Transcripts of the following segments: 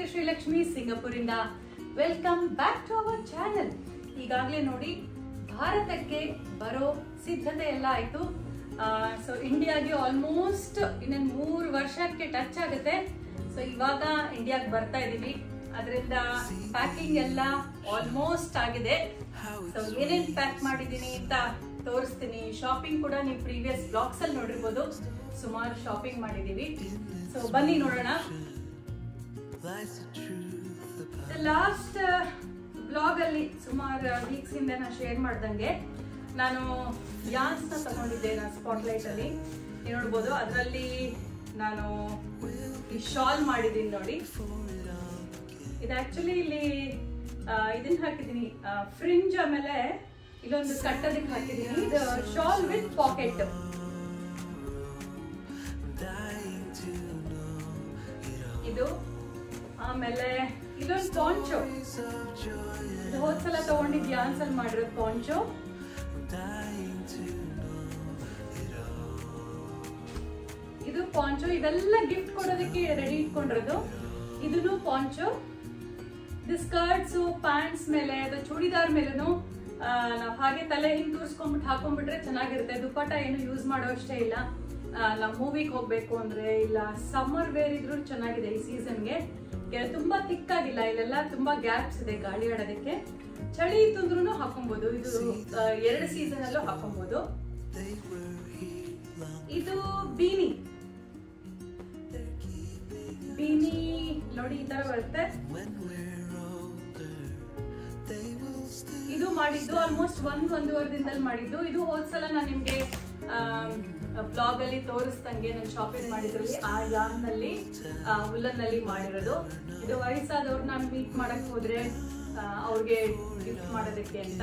ಶ್ರೀಲಕ್ಷ್ಮಿ ಸಿಂಗಪುರಿಂದ welcome back to our channel ಈಗಾಗಲೇ ನೋಡಿ ಭಾರತಕ್ಕೆ ಬರೋ ಸಿದ್ಧತೆ ಎಲ್ಲ ಆಯ್ತು ಸೊ ಇಂಡಿಯಾಗೆ ಆಲ್ಮೋಸ್ಟ್ ಇನ್ನೊಂದು ಮೂರು ವರ್ಷಕ್ಕೆ ಟಚ್ ಆಗುತ್ತೆ ಸೊ ಇವಾಗ ಇಂಡಿಯಾಗೆ ಬರ್ತಾ ಇದೀವಿ ಅದರಿಂದ ಪ್ಯಾಕಿಂಗ್ ಎಲ್ಲ ಆಲ್ಮೋಸ್ಟ್ ಆಗಿದೆ ಸೊ ಏನೇನ್ ಪ್ಯಾಕ್ ಮಾಡಿದೀನಿ ಅಂತ ತೋರಿಸ್ತೀನಿ ಶಾಪಿಂಗ್ ಕೂಡ ನೀವು ಪ್ರೀವಿಯಸ್ ಬ್ಲಾಗ್ಸ್ ಅಲ್ಲಿ ನೋಡಿರ್ಬೋದು ಸುಮಾರು ಶಾಪಿಂಗ್ ಮಾಡಿದೀವಿ ಸೊ ಬನ್ನಿ ನೋಡೋಣ ಲಾಸ್ಟ್ ಬ್ಲಾಗ್ ಅಲ್ಲಿ ಸುಮಾರು ವೀಕ್ಸ್ ಹಿಂದೆ ನಾನು ಶೇರ್ ಮಾಡ್ದಂಗೆ ನಾನು ಯಾನ್ಸ್ ನ ತಗೊಂಡಿದ್ದೆ ನಾನು ಸ್ಪಾಟ್ಲೈಟ್ ಅಲ್ಲಿ ನೀವು ನೋಡ್ಬೋದು ಅದರಲ್ಲಿ ನಾನು ಈ ಶಾಲ್ ಮಾಡಿದ್ದೀನಿ ನೋಡಿ ಇದು ಆಕ್ಚುಲಿ ಇಲ್ಲಿ ಆ, ಇದನ್ನ ಹಾಕಿದೀನಿ ಫ್ರಿಂಜ್ ಆಮೇಲೆ ಇಲ್ಲೊಂದು ಕಟ್ಟೋದಕ್ಕೆ ಹಾಕಿದೀನಿ ಇದು ಶಾಲ್ ವಿತ್ ಪಾಕೆಟ್ ಇದು ಆಮೇಲೆ ಇಲ್ಲೊಂದು ಪಾಂಚೋ ಇದು ಹೋದ್ಸಲ ತಗೊಂಡಿದ್ ಯಾನ್ಸಲ್ ಮಾಡಿರೋದು ಪಾಂಚೋ ಇದು ಪಾಂಚೋ ಇವೆಲ್ಲ ಗಿಫ್ಟ್ ಕೊಡೋದಕ್ಕೆ ರೆಡಿ ಇಟ್ಕೊಂಡಿರೋದು ಇದನ್ನು ಪಾಂಚೋ ಇದು ಸ್ಕರ್ಟ್ಸ್ ಪ್ಯಾಂಟ್ಸ್ ಮೇಲೆ ಅದು ಚೂಡಿದಾರ್ ಮೇಲೂ ನಾವು ಹಾಗೆ ತಲೆ ಹಿಂಗ್ ತೂರ್ಸ್ಕೊಂಡ್ಬಿಟ್ಟು ಹಾಕೊಂಡ್ಬಿಟ್ರೆ ಚೆನ್ನಾಗಿರುತ್ತೆ ದುಪ್ಪಟ್ಟ ಏನು ಯೂಸ್ ಮಾಡೋ ಅಷ್ಟೇ ಇಲ್ಲ ನಾವು ಮೂವಿಗೆ ಹೋಗ್ಬೇಕು ಅಂದ್ರೆ ಇಲ್ಲ ಸಮ್ಮರ್ ವೇರ್ ಇದ್ರೂ ಚೆನ್ನಾಗಿದೆ ಈ ಸೀಸನ್ಗೆ ತುಂಬಾ ತಿಕ್ಕಾಗಿಲ್ಲ ಇಲ್ಲೆಲ್ಲ ತುಂಬಾ ಗ್ಯಾಪ್ಸ್ ಇದೆ ಗಾಳಿ ಆಡೋದಕ್ಕೆ ಚಳಿ ಇತ್ತಂದ್ರೂ ಹಾಕೊಬಹುದು ಇದು ಆ, ಎರಡು ಸೀಸನ್ ಅಲ್ಲೂ ಹಾಕೊಬಹುದು ಇದು ಬೀನಿ ಬೀನಿ ನೋಡಿ ಈ ತರ ಬರುತ್ತೆ ಇದು ಮಾಡಿದ್ದು ಆಲ್ಮೋಸ್ಟ್ ಒಂದ್ ಒಂದೂವರೆ ದಿನದಲ್ಲಿ ಮಾಡಿದ್ದು ಇದು ಹೋದ್ಸಲ ನಾನು ನಿಮ್ಗೆ ಬ್ಲಾಗ್ ಅಲ್ಲಿ ತೋರಿಸ್ದಂಗೆ ನಾನು ಶಾಪಿಂಗ್ ಮಾಡಿದ್ರಲ್ಲಿ ಆ ಯಾನ್ ನಲ್ಲಿ ಉಲ್ಲನ್ ನಲ್ಲಿ ಮಾಡಿರೋದು ಇದು ವಯಸ್ಸಾದವ್ರನ್ನ ಮೀಟ್ ಮಾಡಕ್ ಹೋದ್ರೆ ಆ, ಅವ್ರಿಗೆ ಗಿಫ್ಟ್ ಮಾಡೋದಕ್ಕೆ ಅಂತ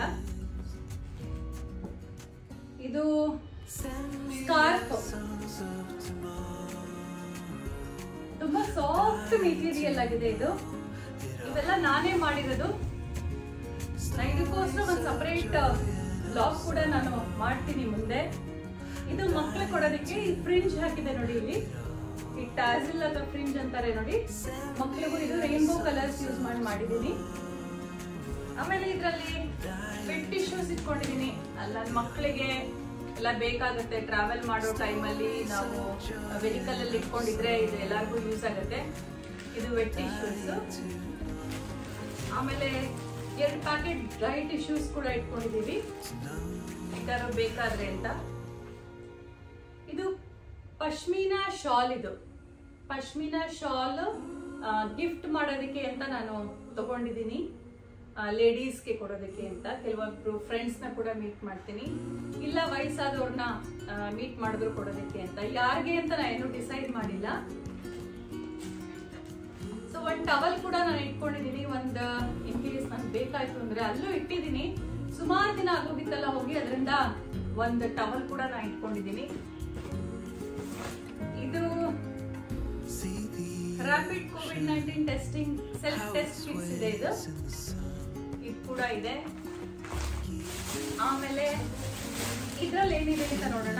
ಇದು ಸ್ಕಾರ್ಫ್ ತುಂಬಾ ಸಾಫ್ಟ್ ಮೆಟೀರಿಯಲ್ ಆಗಿದೆ ಇದು ಇವೆಲ್ಲ ನಾನೇ ಮಾಡಿರೋದು ನಾ ಇದಕ್ಕೋಸ್ಕರ ಒಂದು ಸಪರೇಟ್ ಬ್ಲಾಗ್ ಕೂಡ ನಾನು ಮಾಡ್ತೀನಿ ಮುಂದೆ ಇದು ಮಕ್ಳು ಕೊಡೋದಕ್ಕೆ ಈ ಫ್ರಿಂಜ್ ಹಾಕಿದೆ ನೋಡಿ ಇಲ್ಲಿ ಈ ಟ್ಯಾಸಿಲ್ ಅಥವಾ ಫ್ರಿಂಜ್ ಅಂತಾರೆ ನೋಡಿ ಮಕ್ಳಿಗೂ ಇದು ರೈನ್ಬೋ ಕಲರ್ಸ್ ಯೂಸ್ ಮಾಡಿ ಮಾಡಿದೀನಿ ಆಮೇಲೆ ಇದರಲ್ಲಿ ಬೆಡ್ ಟಿಶ್ಯೂಸ್ ಇಟ್ಕೊಂಡಿದೀನಿ ಅಲ್ಲಿ ನನ್ನ ಮಕ್ಕಳಿಗೆ ಎಲ್ಲ ಬೇಕಾಗುತ್ತೆ ಟ್ರಾವೆಲ್ ಮಾಡೋ ಟೈಮಲ್ಲಿ ನಾವು ವೆಹಿಕಲ್ ಅಲ್ಲಿ ಇಟ್ಕೊಂಡಿದ್ರೆ ಇದು ಎಲ್ಲರಿಗೂ ಯೂಸ್ ಆಗುತ್ತೆ ಇದು ವೆಟ್ ಟಿಶ್ಯೂಸ್ ಆಮೇಲೆ ಎರಡು ಪ್ಯಾಕೆಟ್ ಡ್ರೈ ಟಿಶ್ಯೂಸ್ ಕೂಡ ಇಟ್ಕೊಂಡಿದೀವಿ ಇದ್ದಾರೋ ಬೇಕಾದ್ರೆ ಅಂತ ಇದು ಪಶ್ಮೀನಾ ಶಾಲ್ ಇದು ಪಶ್ಮೀನಾ ಶಾಲ್ ಗಿಫ್ಟ್ ಮಾಡೋದಕ್ಕೆ ಅಂತ ನಾನು ತಗೊಂಡಿದ್ದೀನಿ ಲೇಡೀಸ್ಗೆ ಕೊಡೋದಕ್ಕೆ ಅಂತ ಕೆಲವೊಬ್ರು ಫ್ರೆಂಡ್ಸ್ನ ಕೂಡ ಮೀಟ್ ಮಾಡ್ತೀನಿ ಇಲ್ಲ ವಯಸ್ಸಾದವ್ರನ್ನ ಮೀಟ್ ಮಾಡಿದ್ರು ಕೊಡೋದಕ್ಕೆ ಅಂತ ಯಾರಿಗೆ ಅಂತ ನಾನು ಏನು ಡಿಸೈಡ್ ಮಾಡಿಲ್ಲ ಸೊ ಒಂದ್ ಟವಲ್ ಕೂಡ ನಾನು ಇಟ್ಕೊಂಡಿದೀನಿ ಒಂದ್ ಇನ್ ಕೇಸ್ ನನ್ಗೆ ಬೇಕಾಯ್ತು ಅಂದ್ರೆ ಅಲ್ಲೂ ಇಟ್ಟಿದೀನಿ ಸುಮಾರು ದಿನ ಆಗೋಗಿತ್ತಲ್ಲ ಹೋಗಿ ಅದರಿಂದ ಒಂದ್ ಟವಲ್ ಕೂಡ ನಾನು ಇಟ್ಕೊಂಡಿದೀನಿ ಇದು rapid COVID nineteen testing self test kits ಇದೆ ಇದು ಇದು ಕೂಡ ಇದೆ ಆಮೇಲೆ ಇದ್ರಲ್ಲಿ ಏನಿದೆ ಅಂತ ನೋಡೋಣ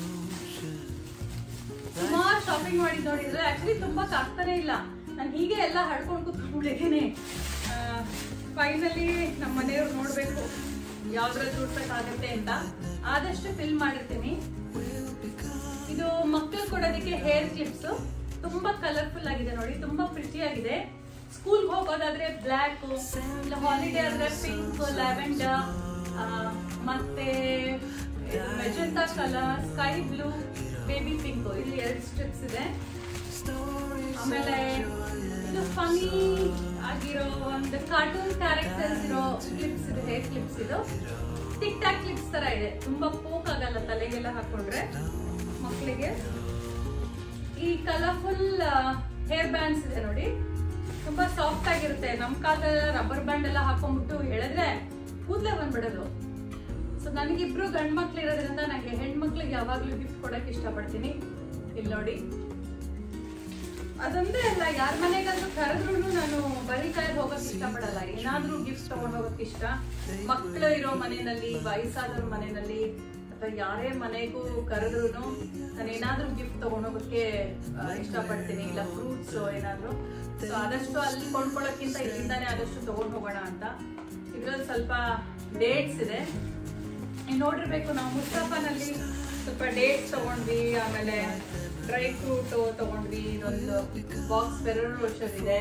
ಸುಮಾರು ಶಾಪಿಂಗ್ ಮಾಡಿದ್ ನೋಡಿದ್ರೆ ಆಕ್ಚುಲಿ ತುಂಬಾ ಆಗ್ತಾನೆ ಇಲ್ಲ ನಾನು ಹೀಗೆ ಎಲ್ಲ ಹಡ್ಕೊಂಡು ಕೂತ್ಕೊಂಡ್ಬಿಟ್ಟಿದ್ದೀನಿ ಫೈನಲಿ ನಮ್ಮ ಮನೆಯವ್ರು ನೋಡ್ಬೇಕು ಯಾವ್ದ್ರಲ್ಲಿ ದುಡ್ಬೇಕಾಗತ್ತೆ ಅಂತ ಆದಷ್ಟು ಫಿಲ್ ಮಾಡಿರ್ತೀನಿ ಇದು ಮಕ್ಕಳು ಕೊಡೋದಕ್ಕೆ ಹೇರ್ ಕ್ಲಿಪ್ಸ್ ತುಂಬಾ ಕಲರ್ಫುಲ್ ಆಗಿದೆ ನೋಡಿ ತುಂಬಾ ಪ್ರಿಟಿ ಆಗಿದೆ ಸ್ಕೂಲ್ ಹೋಗೋದಾದ್ರೆ ಬ್ಲ್ಯಾಕ್ ಇಲ್ಲ ಹಾಲಿಡೇ ಆದ್ರೆ ಪಿಂಕ್ ಲ್ಯಾವೆಂಡರ್ ಮತ್ತೆ magenta colour sky blue baby pink ಇಲ್ಲಿ ಎರಡು ಸ್ಟ್ರಿಪ್ಸ್ ಇದೆ ಆಮೇಲೆ ಇದು ಫನಿ ಆಗಿರೋ ಒಂದು ಕಾರ್ಟೂನ್ ಕ್ಯಾರೆಕ್ಟರ್ಸ್ ಇರೋ ಕ್ಲಿಪ್ಸ್ ಇದೆ ಹೇರ್ ಕ್ಲಿಪ್ಸ್ ಇದು ಟಿಕ್ ಟಾಕ್ ಕ್ಲಿಪ್ಸ್ ತರ ಇದೆ ತುಂಬಾ ಪೋಕ್ ಆಗಲ್ಲ ತಲೆಗೆಲ್ಲ ಹಾಕೊಂಡ್ರೆ ಮಕ್ಕಳಿಗೆ ಈ ಕಲರ್ಫುಲ್ ಹೇರ್ ಬ್ಯಾಂಡ್ಸ್ ಇದೆ ನೋಡಿ ತುಂಬಾ ಸಾಫ್ಟ್ ಆಗಿರುತ್ತೆ ನಮ್ ಕಾಲದಲ್ಲಿ ರಬ್ಬರ್ ಬ್ಯಾಂಡ್ ಎಲ್ಲ ಹಾಕೊಂಡ್ಬಿಟ್ಟು ಹೇಳಿದ್ರೆ ಕೂದಲೇ ಬಂದ್ಬಿಡೋದು ಸೊ ನನಗಿಬ್ರು ಗಂಡ್ ಮಕ್ಳು ಇರೋದ್ರಿಂದ ನಂಗೆ ಹೆಣ್ಮಕ್ಳಿಗೆ ಯಾವಾಗ್ಲೂ ಗಿಫ್ಟ್ ಕೊಡಕ್ ಇಷ್ಟಪಡ್ತೀನಿ ಇಲ್ಲಿ ನೋಡಿ ಅದೊಂದೇ ಅಲ್ಲ ಯಾರ ಮನೆಗಾದ್ರೂ ಕರೆದ್ರು ನಾನು ಬರೀ ಕೈಯಲ್ಲಿ ಹೋಗಕ್ ಇಷ್ಟಪಡಲ್ಲ ಏನಾದ್ರೂ ಗಿಫ್ಟ್ ತಗೊಂಡ್ ಹೋಗಕ್ ಇಷ್ಟ ಮಕ್ಕಳು ಇರೋ ಮನೆಯಲ್ಲಿ ವಯಸ್ಸಾದವ್ರ ಮನೆಯಲ್ಲಿ ಅಥವಾ ಯಾರೇ ಮನೆಗೂ ಕರೆದ್ರು ನಾನು ಏನಾದ್ರೂ ಗಿಫ್ಟ್ ತಗೊಂಡೋಗಕ್ಕೆ ಆ, ಇಷ್ಟಪಡ್ತೀನಿ ಇಲ್ಲ ಫ್ರೂಟ್ಸ್ ಏನಾದ್ರು ಸೊ ಆದಷ್ಟು ಅಲ್ಲಿ ಕೊಂಡ್ಕೊಳ್ಳೋಕ್ಕಿಂತ ಇಲ್ಲಿಂದಾನೇ ಆದಷ್ಟು ತಗೊಂಡು ಹೋಗೋಣ ಅಂತ ಇದ್ರಲ್ಲಿ ಸ್ವಲ್ಪ ಡೇಟ್ಸ್ ಇದೆ ನೀವು ನೋಡಿರ್ಬೇಕು ನಾವು ಮುಸ್ತಫಾನಲ್ಲಿ ಸ್ವಲ್ಪ ಡೇಟ್ಸ್ ತಗೊಂಡ್ವಿ ಆಮೇಲೆ ಡ್ರೈ ಫ್ರೂಟ್ ತಗೊಂಡ್ವಿ ಇದೊಂದು ಬಾಕ್ಸ್ ಫೆರರ್ ರೋಷರ್ ಇದೆ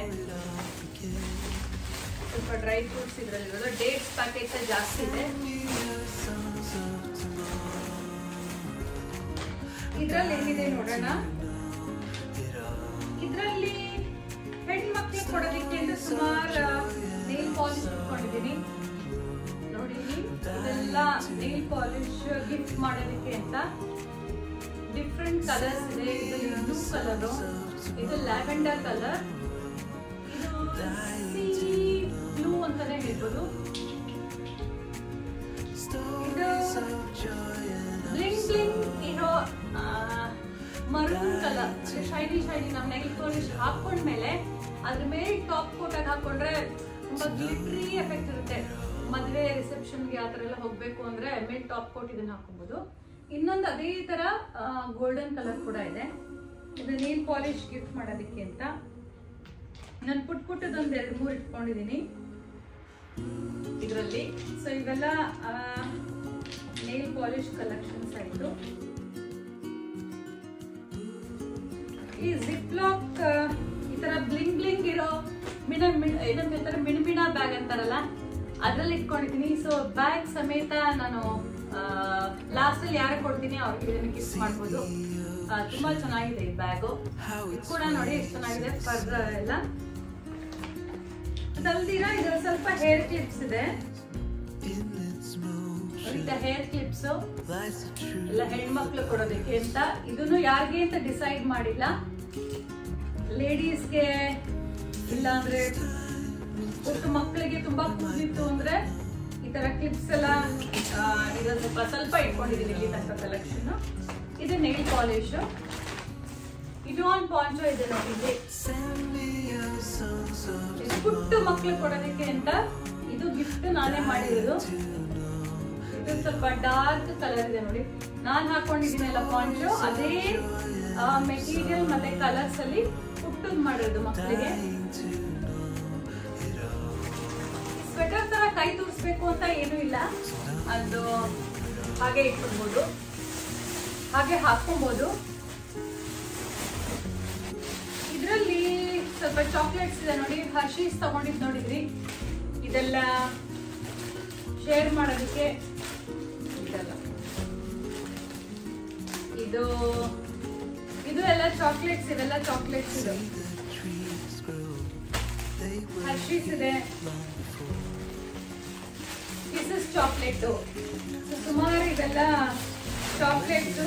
ಸ್ವಲ್ಪ ಡ್ರೈ ಫ್ರೂಟ್ಸ್ ಇದ್ರಲ್ಲಿ ಡೇಟ್ಸ್ ಪ್ಯಾಕೆಟ್ ಜಾಸ್ತಿ ಇದೆ ಇದ್ರಲ್ಲಿ ಏನಿದೆ ನೋಡೋಣ ಇದ್ರಲ್ಲಿ ಹೆಣ್ಮಕ್ಳಿಗೆ ಕೊಡೋದಕ್ಕೆ ಅಂತ ಸುಮಾರು ನೇಲ್ ಪಾಲಿಶ್ ಇಟ್ಕೊಂಡಿದ್ದೀನಿ ನೋಡಿ ಇದೆಲ್ಲ ನೇಲ್ ಪಾಲಿಶ್ ಗಿಫ್ಟ್ ಮಾಡೋದಕ್ಕೆ ಅಂತ ಡಿಫ್ರೆಂಟ್ ಕಲರ್ಸ್ ಇದೆ ಇದು ಬ್ಲೂ ಕಲರು ಇದು ಲ್ಯಾವೆಂಡರ್ ಕಲರ್ ಇದು ಸಿ ಬ್ಲೂ ಅಂತಾನೆ ಹೇಳ್ಬೋದು ಇದು ಬ್ಲಿಂಗ್ ಬ್ಲಿಂಗ್ ಇರೋ ಮರೂನ್ ಕಲರ್ ಶೈನಿ ಶೈನಿ ನಾವು ನೈಲ್ ಪಾಲಿಶ್ ಹಾಕೊಂಡ್ಮೇಲೆ ಅದ್ರ ಮೇಲೆ ಟಾಪ್ ಕೋಟ್ ಆಗಿ ಹಾಕೊಂಡ್ರೆ ತುಂಬಾ ಗ್ಲಿಟ್ರಿ ಎಫೆಕ್ಟ್ ಇರುತ್ತೆ ಮದುವೆ ರಿಸೆಪ್ಷನ್ಗೆ ಆ ಥರ ಎಲ್ಲ ಹೋಗ್ಬೇಕು ಅಂದ್ರೆ ಮೇಲೆ ಟಾಪ್ ಕೋಟ್ ಇದನ್ನ ಹಾಕೋಬಹುದು ಇನ್ನೊಂದು ಅದೇ ತರ ಗೋಲ್ಡನ್ ಕಲರ್ ಕೂಡ ಇದೆ ಇದು ನೇಲ್ ಪಾಲಿಶ್ ಗಿಫ್ಟ್ ಮಾಡೋದಕ್ಕೆ ಅಂತ ನಾನು ಪುಟ್ ಪುಟ್ಟದೊಂದು ಎರಡು ಮೂರು ಇಟ್ಕೊಂಡಿದ್ದೀನಿ ಇದರಲ್ಲಿ ಸೊ ಇವೆಲ್ಲ ನೇಲ್ ಪಾಲಿಶ್ ಕಲೆಕ್ಷನ್ಸ್ ಆಯಿತು ಈ ಜಿಪ್ ಲಾಕ್ ಈ ತರ ಬ್ಲಿಂಗ್ ಬ್ಲಿಂಗ್ ಇರೋ ಮಿಣ ಮಿಣ ಏನಂತ ಹೇಳ್ತಾರೆ ಮಿಣಮಿಣ ಬ್ಯಾಗ್ ಅಂತಾರಲ್ಲ ಅದ್ರಲ್ಲಿ ಇಟ್ಕೊಂಡಿದ್ದೀನಿ ಸೊ ಬ್ಯಾಗ್ ಸಮೇತ ನಾನು ಲಾಸ್ಟ್ ಅಲ್ಲಿ ಯಾರು ಕೊಡ್ತೀನಿ ಅವ್ರಿಗೆ ಇದನ್ನ ಗಿಫ್ಟ್ ಮಾಡ್ಬೋದು ಆ, ತುಂಬಾ ಚೆನ್ನಾಗಿದೆ ಈ ಬ್ಯಾಗು ಇದು ಕೂಡ ನೋಡಿ ಎಷ್ಟು ಚೆನ್ನಾಗಿದೆ ಫರ್ ಎಲ್ಲ ಅದಲ್ದಿರ ಇದ್ರಲ್ಲಿ ಸ್ವಲ್ಪ ಹೇರ್ ಕ್ಲಿಪ್ಸ್ ಇದೆ ಹೇರ್ ಕ್ಲಿಪ್ಸ್ ಎಲ್ಲ ಹೆಣ್ಮಕ್ಳು ಕೊಡೋದಕ್ಕೆ ಅಂತ ಇದನ್ನು ಯಾರಿಗೆ ಅಂತ ಡಿಸೈಡ್ ಮಾಡಿಲ್ಲ ಲೇಡೀಸ್ಗೆ ಇಲ್ಲ ಅಂದ್ರೆ ಪುಟ್ಟ ಮಕ್ಕಳಿಗೆ ತುಂಬಾ ಕೂದಿತ್ತು ಅಂದ್ರೆ ಈ ತರ ಕ್ಲಿಪ್ಸ್ ಎಲ್ಲ ಆ, ಇದು ಸ್ವಲ್ಪ ಸ್ವಲ್ಪ ಇಟ್ಕೊಂಡಿದೀನಿ ಇಲ್ಲಿ ತನಕ ಕಲೆಕ್ಷನ್ ಇದು ನೈಲ್ ಪಾಲಿಶ್ ಇದು ಒಂದು ಪಾಂಚೋ ಇದೆ ನೋಡಿ ಇಲ್ಲಿ ಇದು ಪುಟ್ಟ ಮಕ್ಳು ಕೊಡೋದಕ್ಕೆ ಅಂತ ಇದು ಗಿಫ್ಟ್ ನಾನೇ ಮಾಡಿರೋದು ಇದು ಸ್ವಲ್ಪ ಡಾರ್ಕ್ ಕಲರ್ ಇದೆ ನೋಡಿ ನಾನ್ ಹಾಕೊಂಡಿದ್ದೀನಲ್ಲ ಪಾಂಚೋ ಅದೇ ಮೆಟೀರಿಯಲ್ ಮತ್ತೆ ಕಲರ್ಸ್ ಅಲ್ಲಿ ಪುಟ್ಟದ್ ಮಾಡಿರೋದು ಮಕ್ಕಳಿಗೆ ಸ್ವೆಟರ್ ತರ ಕೈ ತೂರಿಸ್ಬೇಕು ಅಂತ ಏನೂ ಇಲ್ಲ ಅದು ಹಾಗೆ ಇಟ್ಕೊಳ್ಬೋದು ಹಾಗೆ ಹಾಕೊಬಹುದು ಇದರಲ್ಲಿ ಸ್ವಲ್ಪ ಚಾಕ್ಲೇಟ್ಸ್ ಇದೆ ನೋಡಿ ಹರ್ಷೀಸ್ ತಗೊಂಡಿದ್ ನೋಡಿದ್ರಿ ಇದೆಲ್ಲ ಶೇರ್ ಮಾಡೋದಕ್ಕೆ ಇದೆಲ್ಲ ಇದು ಇದು ಎಲ್ಲ ಚಾಕ್ಲೇಟ್ಸ್ ಇವೆಲ್ಲ ಚಾಕ್ಲೇಟ್ಸ್ ಇದು ಹರ್ಷೀಸ್ ಇದೆ ಕಿಸಸ್ ಚಾಕ್ಲೇಟ್ ಸುಮಾರು ಇದೆಲ್ಲ ಚಾಕ್ಲೇಟ್ಸ್